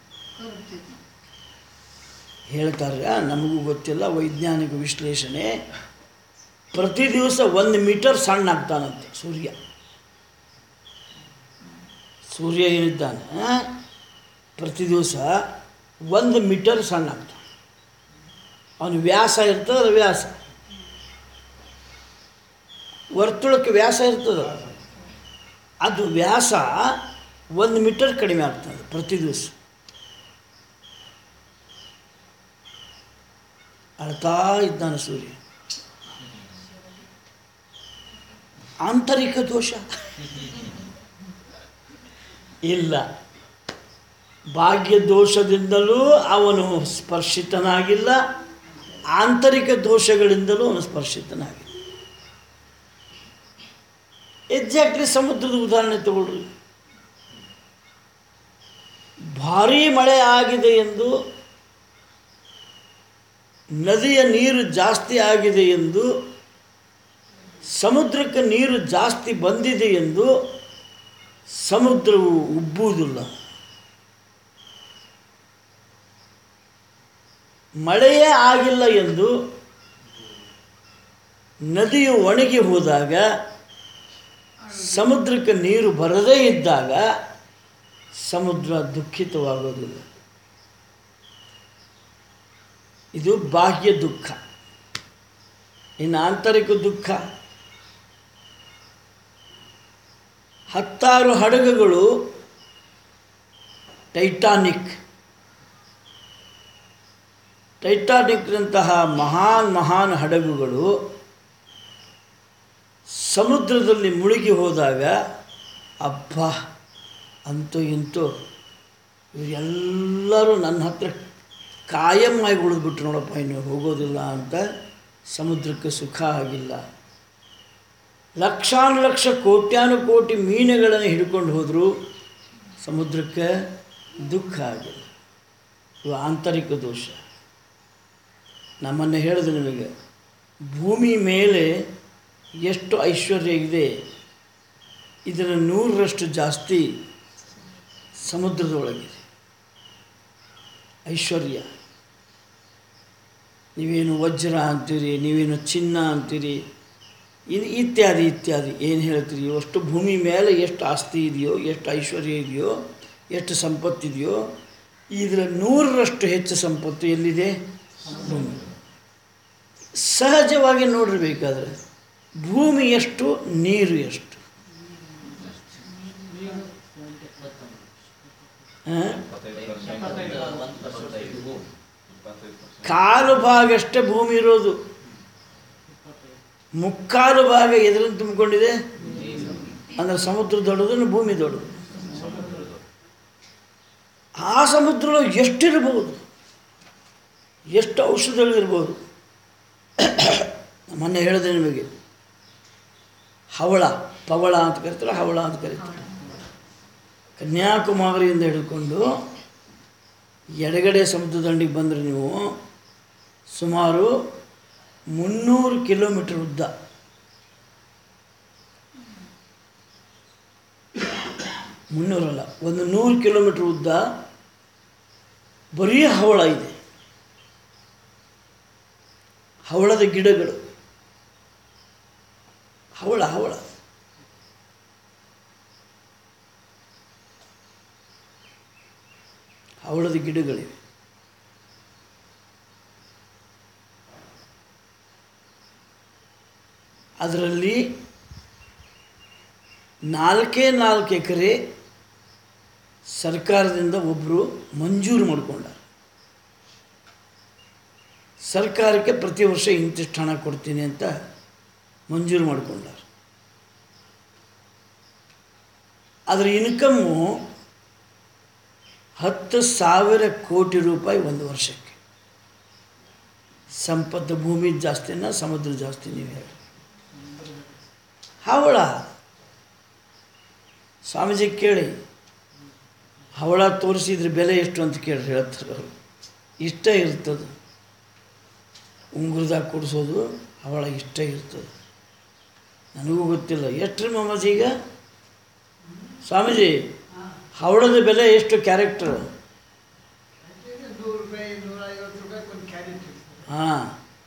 B: ಹೇಳ್ತಾರೆ ನಮಗೂ ಗೊತ್ತಿಲ್ಲ ವೈಜ್ಞಾನಿಕ ವಿಶ್ಲೇಷಣೆ ಪ್ರತಿ ದಿವಸ ಒಂದು ಮೀಟರ್ ಸಣ್ಣ ಆಗ್ತಾನಂತೆ ಸೂರ್ಯ ಸೂರ್ಯ ಏನಿದ್ದಾನೆ ಪ್ರತಿ ದಿವಸ ಒಂದು ಮೀಟರ್ ಸಣ್ಣ ಆಗ್ತಾನೆ ಅವನ ವ್ಯಾಸ ಇರ್ತದೆ ವ್ಯಾಸ ವರ್ತುಳಕ್ಕೆ ವ್ಯಾಸ ಇರ್ತದೆ ಅದು ವ್ಯಾಸ ಒಂದು ಮೀಟರ್ ಕಡಿಮೆ ಆಗ್ತದೆ ಪ್ರತಿ ದಿವಸ ಅಳ್ತಾ ಇದ್ದಾನೆ ಸೂರ್ಯ ಆಂತರಿಕ ದೋಷ ಇಲ್ಲ ಭಾಗ್ಯ ದೋಷದಿಂದಲೂ ಅವನು ಸ್ಪರ್ಶಿತನಾಗಿಲ್ಲ ಆಂತರಿಕ ದೋಷಗಳಿಂದಲೂ ಅವನು ಸ್ಪರ್ಶಿತನಾಗಿಲ್ಲ ಎಕ್ಸಾಕ್ಟ್ಲಿ ಸಮುದ್ರದ ಉದಾಹರಣೆ ತಗೊಳ್ರಿ ಭಾರೀ ಮಳೆ ಆಗಿದೆ ಎಂದು ನದಿಯ ನೀರು ಜಾಸ್ತಿ ಆಗಿದೆ ಎಂದು ಸಮುದ್ರಕ್ಕೆ ನೀರು ಜಾಸ್ತಿ ಬಂದಿದೆ ಎಂದು ಸಮುದ್ರವು ಉಬ್ಬುವುದಿಲ್ಲ ಮಳೆಯೇ ಆಗಿಲ್ಲ ಎಂದು ನದಿಯು ಒಣಗಿ ಹೋದಾಗ ಸಮುದ್ರಕ್ಕೆ ನೀರು ಬರದೇ ಇದ್ದಾಗ ಸಮುದ್ರ ದುಃಖಿತವಾಗೋದಿಲ್ಲ ಇದು ಬಾಹ್ಯ ದುಃಖ ಇನ್ನು ಆಂತರಿಕ ದುಃಖ ಹತ್ತಾರು ಹಡಗುಗಳು ಟೈಟಾನಿಕ್ ಟೈಟಾನಿಕ್ನಂತಹ ಮಹಾನ್ ಮಹಾನ್ ಹಡಗುಗಳು ಸಮುದ್ರದಲ್ಲಿ ಮುಳುಗಿ ಹೋದಾಗ ಅಬ್ಬ ಅಂತೂ ಇಂತೂ ಇವರೆಲ್ಲರೂ ನನ್ನ ಹತ್ರ ಕಾಯಂ ಆಗಿ ಉಳಿದ್ಬಿಟ್ರು ನೋಡಪ್ಪ ಇನ್ನು ಹೋಗೋದಿಲ್ಲ ಅಂತ ಸಮುದ್ರಕ್ಕೆ ಸುಖ ಆಗಿಲ್ಲ ಲಕ್ಷಾನುಲಕ್ಷ ಕೋಟ್ಯಾನುಕೋಟಿ ಮೀನುಗಳನ್ನು ಹಿಡ್ಕೊಂಡು ಹೋದರೂ ಸಮುದ್ರಕ್ಕೆ ದುಃಖ ಆಗಿಲ್ಲ ಇವು ಆಂತರಿಕ ದೋಷ ನಮ್ಮನ್ನು ಹೇಳಿದೆ ನಿಮಗೆ ಭೂಮಿ ಮೇಲೆ ಎಷ್ಟು ಐಶ್ವರ್ಯ ಇದೆ ಇದರ ನೂರರಷ್ಟು ಜಾಸ್ತಿ ಸಮುದ್ರದೊಳಗಿದೆ ಐಶ್ವರ್ಯ ನೀವೇನು ವಜ್ರ ಅಂತೀರಿ ನೀವೇನು ಚಿನ್ನ ಅಂತೀರಿ ಇದು ಇತ್ಯಾದಿ ಇತ್ಯಾದಿ ಏನು ಹೇಳ್ತೀರಿ ಅಷ್ಟು ಭೂಮಿ ಮೇಲೆ ಎಷ್ಟು ಆಸ್ತಿ ಇದೆಯೋ ಎಷ್ಟು ಐಶ್ವರ್ಯ ಇದೆಯೋ ಎಷ್ಟು ಸಂಪತ್ತಿದೆಯೋ ಇದರ ನೂರರಷ್ಟು ಹೆಚ್ಚು ಸಂಪತ್ತು ಎಲ್ಲಿದೆ ಭೂಮಿ ಸಹಜವಾಗಿ ನೋಡಿರ್ಬೇಕಾದ್ರೆ ಭೂಮಿ ಎಷ್ಟು ನೀರು ಎಷ್ಟು ಹಾಂ ಕಾಲು ಭಾಗಷ್ಟೇ ಭೂಮಿ ಇರೋದು ಮುಕ್ಕಾಲು ಭಾಗ ಎದರಲ್ಲಿ ತುಂಬಿಕೊಂಡಿದೆ ಅಂದರೆ ಸಮುದ್ರ ದೊಡ್ಡದು ಭೂಮಿ ದೊಡ್ಡದು ಆ ಸಮುದ್ರದೊಳಗೆ ಎಷ್ಟಿರ್ಬೋದು ಎಷ್ಟು ಔಷಧಗಳಿರ್ಬೋದು ಮೊನ್ನೆ ಹೇಳಿದೆ ನಿಮಗೆ ಹವಳ ಪವಳ ಅಂತ ಕರೀತಾರೆ ಹವಳ ಅಂತ ಕರೀತಾರೆ ಕನ್ಯಾಕುಮಾರಿಯಿಂದ ಹಿಡ್ಕೊಂಡು ಎಡಗಡೆ ಸಮುದ್ರ ದಂಡಿಗೆ ಬಂದರೆ ನೀವು ಸುಮಾರು ಮುನ್ನೂರು ಕಿಲೋಮೀಟರ್ ಉದ್ದ ಮುನ್ನೂರಲ್ಲ ಒಂದು ನೂರು ಕಿಲೋಮೀಟರ್ ಉದ್ದ ಬರೀ ಹವಳ ಇದೆ ಹವಳದ ಗಿಡಗಳು ಹವಳ ಹವಳ ಹವಳದ ಗಿಡಗಳಿವೆ ಅದರಲ್ಲಿ ನಾಲ್ಕೇ ನಾಲ್ಕು ಎಕರೆ ಸರ್ಕಾರದಿಂದ ಒಬ್ಬರು ಮಂಜೂರು ಮಾಡಿಕೊಂಡಾರೆ ಸರ್ಕಾರಕ್ಕೆ ಪ್ರತಿ ವರ್ಷ ಇಂತಿಷ್ಟು ಹಣ ಕೊಡ್ತೀನಿ ಅಂತ ಮಂಜೂರು ಮಾಡಿಕೊಂಡಾರೆ ಅದರ ಇನ್ಕಮ್ಮು ಹತ್ತು ಸಾವಿರ ಕೋಟಿ ರೂಪಾಯಿ ಒಂದು ವರ್ಷಕ್ಕೆ ಸಂಪತ್ತು ಭೂಮಿ ಜಾಸ್ತಿನ ಸಮುದ್ರ ಜಾಸ್ತಿ ನೀವು ಹೇಳಿ ಹವಳ ಸ್ವಾಮೀಜಿ ಕೇಳಿ ಹವಳ ತೋರಿಸಿದ್ರೆ ಬೆಲೆ ಎಷ್ಟು ಅಂತ ಕೇಳಿ ಹೇಳ್ತಾರೆ ಅವರು ಇಷ್ಟ ಇರ್ತದೆ ಉಂಗುರದಾಗ ಕೊಡಿಸೋದು ಹವಳ ಇಷ್ಟ ಇರ್ತದೆ ನನಗೂ ಗೊತ್ತಿಲ್ಲ ಎಷ್ಟು ಮಾಮಾಜಿ ಈಗ ಸ್ವಾಮೀಜಿ ಹವಳದ ಬೆಲೆ ಎಷ್ಟು ಕ್ಯಾರೆಕ್ಟರ್
F: ನೂರು ರೂಪಾಯಿ ನೂರ ಐವತ್ತು ರೂಪಾಯಿ ಒಂದು ಕ್ಯಾರೆಟ್
B: ಹಾಂ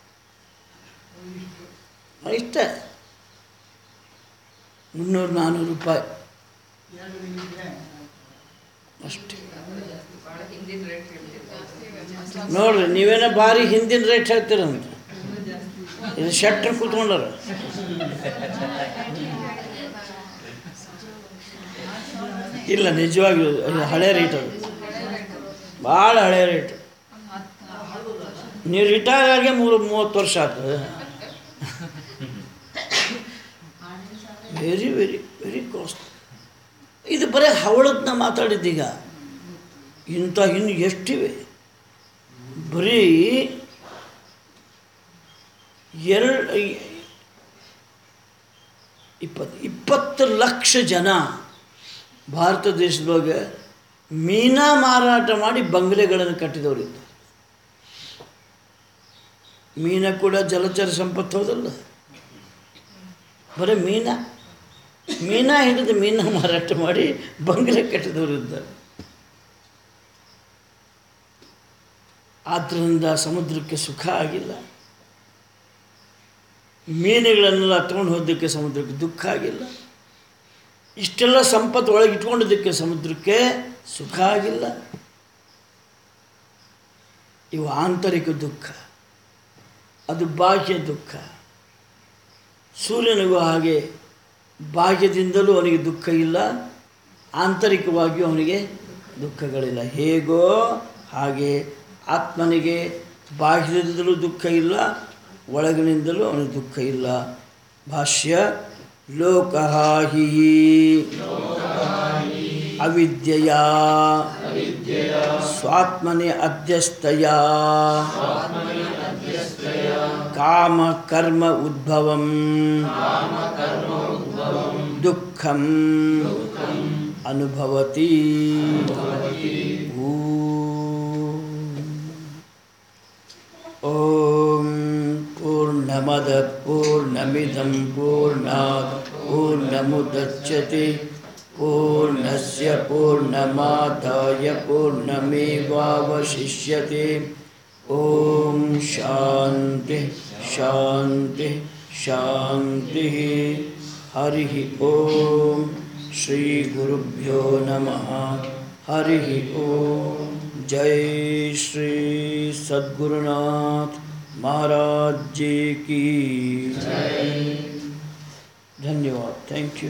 B: ಇಷ್ಟ ಮುನ್ನೂರು ನಾನ್ನೂರು ರೂಪಾಯಿ
F: ಎರಡು ನಿಮಿಷ
B: ಅಷ್ಟೇ ನೋಡ್ರಿ ನೀವೇನೋ ಭಾರಿ ಹಿಂದಿನ ರೇಟ್ ಹೇಳ್ತೀರಂತ ಇದು ಶೆಟ್ರ್ ಕೂತ್ಕೊಂಡಾರ ಇಲ್ಲ ನಿಜವಾಗಿಯೂ ಇದು ಹಳೆ ರೇಟ್ ಅದು ಭಾಳ ಹಳೆ ರೇಟ್ ನೀವು ರಿಟೈರ್ ಆಗಿ ಮೂರು ಮೂವತ್ತು ವರ್ಷ ಆಗ್ತದೆ ವೆರಿ ವೆರಿ ವೆರಿ ಕಾಸ್ಟ್ ಇದು ಬರೀ ಹವಳದನ್ನ ಮಾತಾಡಿದ್ದೀಗ ಇಂಥ ಇನ್ನು ಎಷ್ಟಿವೆ ಬರೀ ಎರಡು ಇಪ್ಪತ್ತು ಇಪ್ಪತ್ತು ಲಕ್ಷ ಜನ ಭಾರತ ದೇಶದೊಳಗೆ ಮೀನಾ ಮಾರಾಟ ಮಾಡಿ ಬಂಗಲೆಗಳನ್ನು ಕಟ್ಟಿದವರು ಇದ್ದಾರೆ ಮೀನ ಕೂಡ ಜಲಚರ ಸಂಪತ್ತು ಹೌದಲ್ಲ ಬರೀ ಮೀನ ಮೀನಾ ಹಿಡಿದು ಮೀನ ಮಾರಾಟ ಮಾಡಿ ಬಂಗಲೆ ಕಟ್ಟಿದವರು ಇದ್ದಾರೆ ಆದ್ದರಿಂದ ಸಮುದ್ರಕ್ಕೆ ಸುಖ ಆಗಿಲ್ಲ ಮೀನುಗಳನ್ನೆಲ್ಲ ತೊಗೊಂಡು ಹೋದಕ್ಕೆ ಸಮುದ್ರಕ್ಕೆ ದುಃಖ ಆಗಿಲ್ಲ ಇಷ್ಟೆಲ್ಲ ಸಂಪತ್ತು ಒಳಗೆ ಇಟ್ಕೊಂಡಿದ್ದಕ್ಕೆ ಸಮುದ್ರಕ್ಕೆ ಸುಖ ಆಗಿಲ್ಲ ಇವು ಆಂತರಿಕ ದುಃಖ ಅದು ಬಾಹ್ಯ ದುಃಖ ಸೂರ್ಯನಿಗೂ ಹಾಗೆ ಬಾಹ್ಯದಿಂದಲೂ ಅವನಿಗೆ ದುಃಖ ಇಲ್ಲ ಆಂತರಿಕವಾಗಿಯೂ ಅವನಿಗೆ ದುಃಖಗಳಿಲ್ಲ ಹೇಗೋ ಹಾಗೆ ಆತ್ಮನಿಗೆ ಬಾಹ್ಯದಿಂದಲೂ ದುಃಖ ಇಲ್ಲ ಒಳಗಿನಿಂದಲೂ ಅವನಿಗೆ ದುಃಖ ಇಲ್ಲ ಭಾಷ್ಯ ಲೋಕಃ ಹಿ ಅವಿದ್ಯೆಯ ಸ್ವಾತ್ಮನೆ ಅಧ್ಯಸ್ಥಯ ಕಾಮ ಕರ್ಮ ಉದ್ಭವಂ ದುಃಖಂ ಅನುಭವತಿ ಓಂ ಪೂರ್ಣಮದ ಪೂರ್ಣಮಿದಂ ಪೂರ್ಣಾತ್ ಪೂರ್ಣಮುದಚ್ಯತೆ ಪೂರ್ಣಸ್ಯ ಪೂರ್ಣಮಾದಾಯ ಪೂರ್ಣಮೇವಾವಶಿಷ್ಯತೆ ಓಂ ಶಾಂತಿ ಶಾಂತಿ ಶಾಂತಿ ಹರಿ ಓಂ ಶ್ರೀ ಗುರುಭ್ಯೋ ನಮಃ ಹರಿ ಓಂ जय श्री सद्गुरुनाथ महाराज जी की धन्यवाद थैंक यू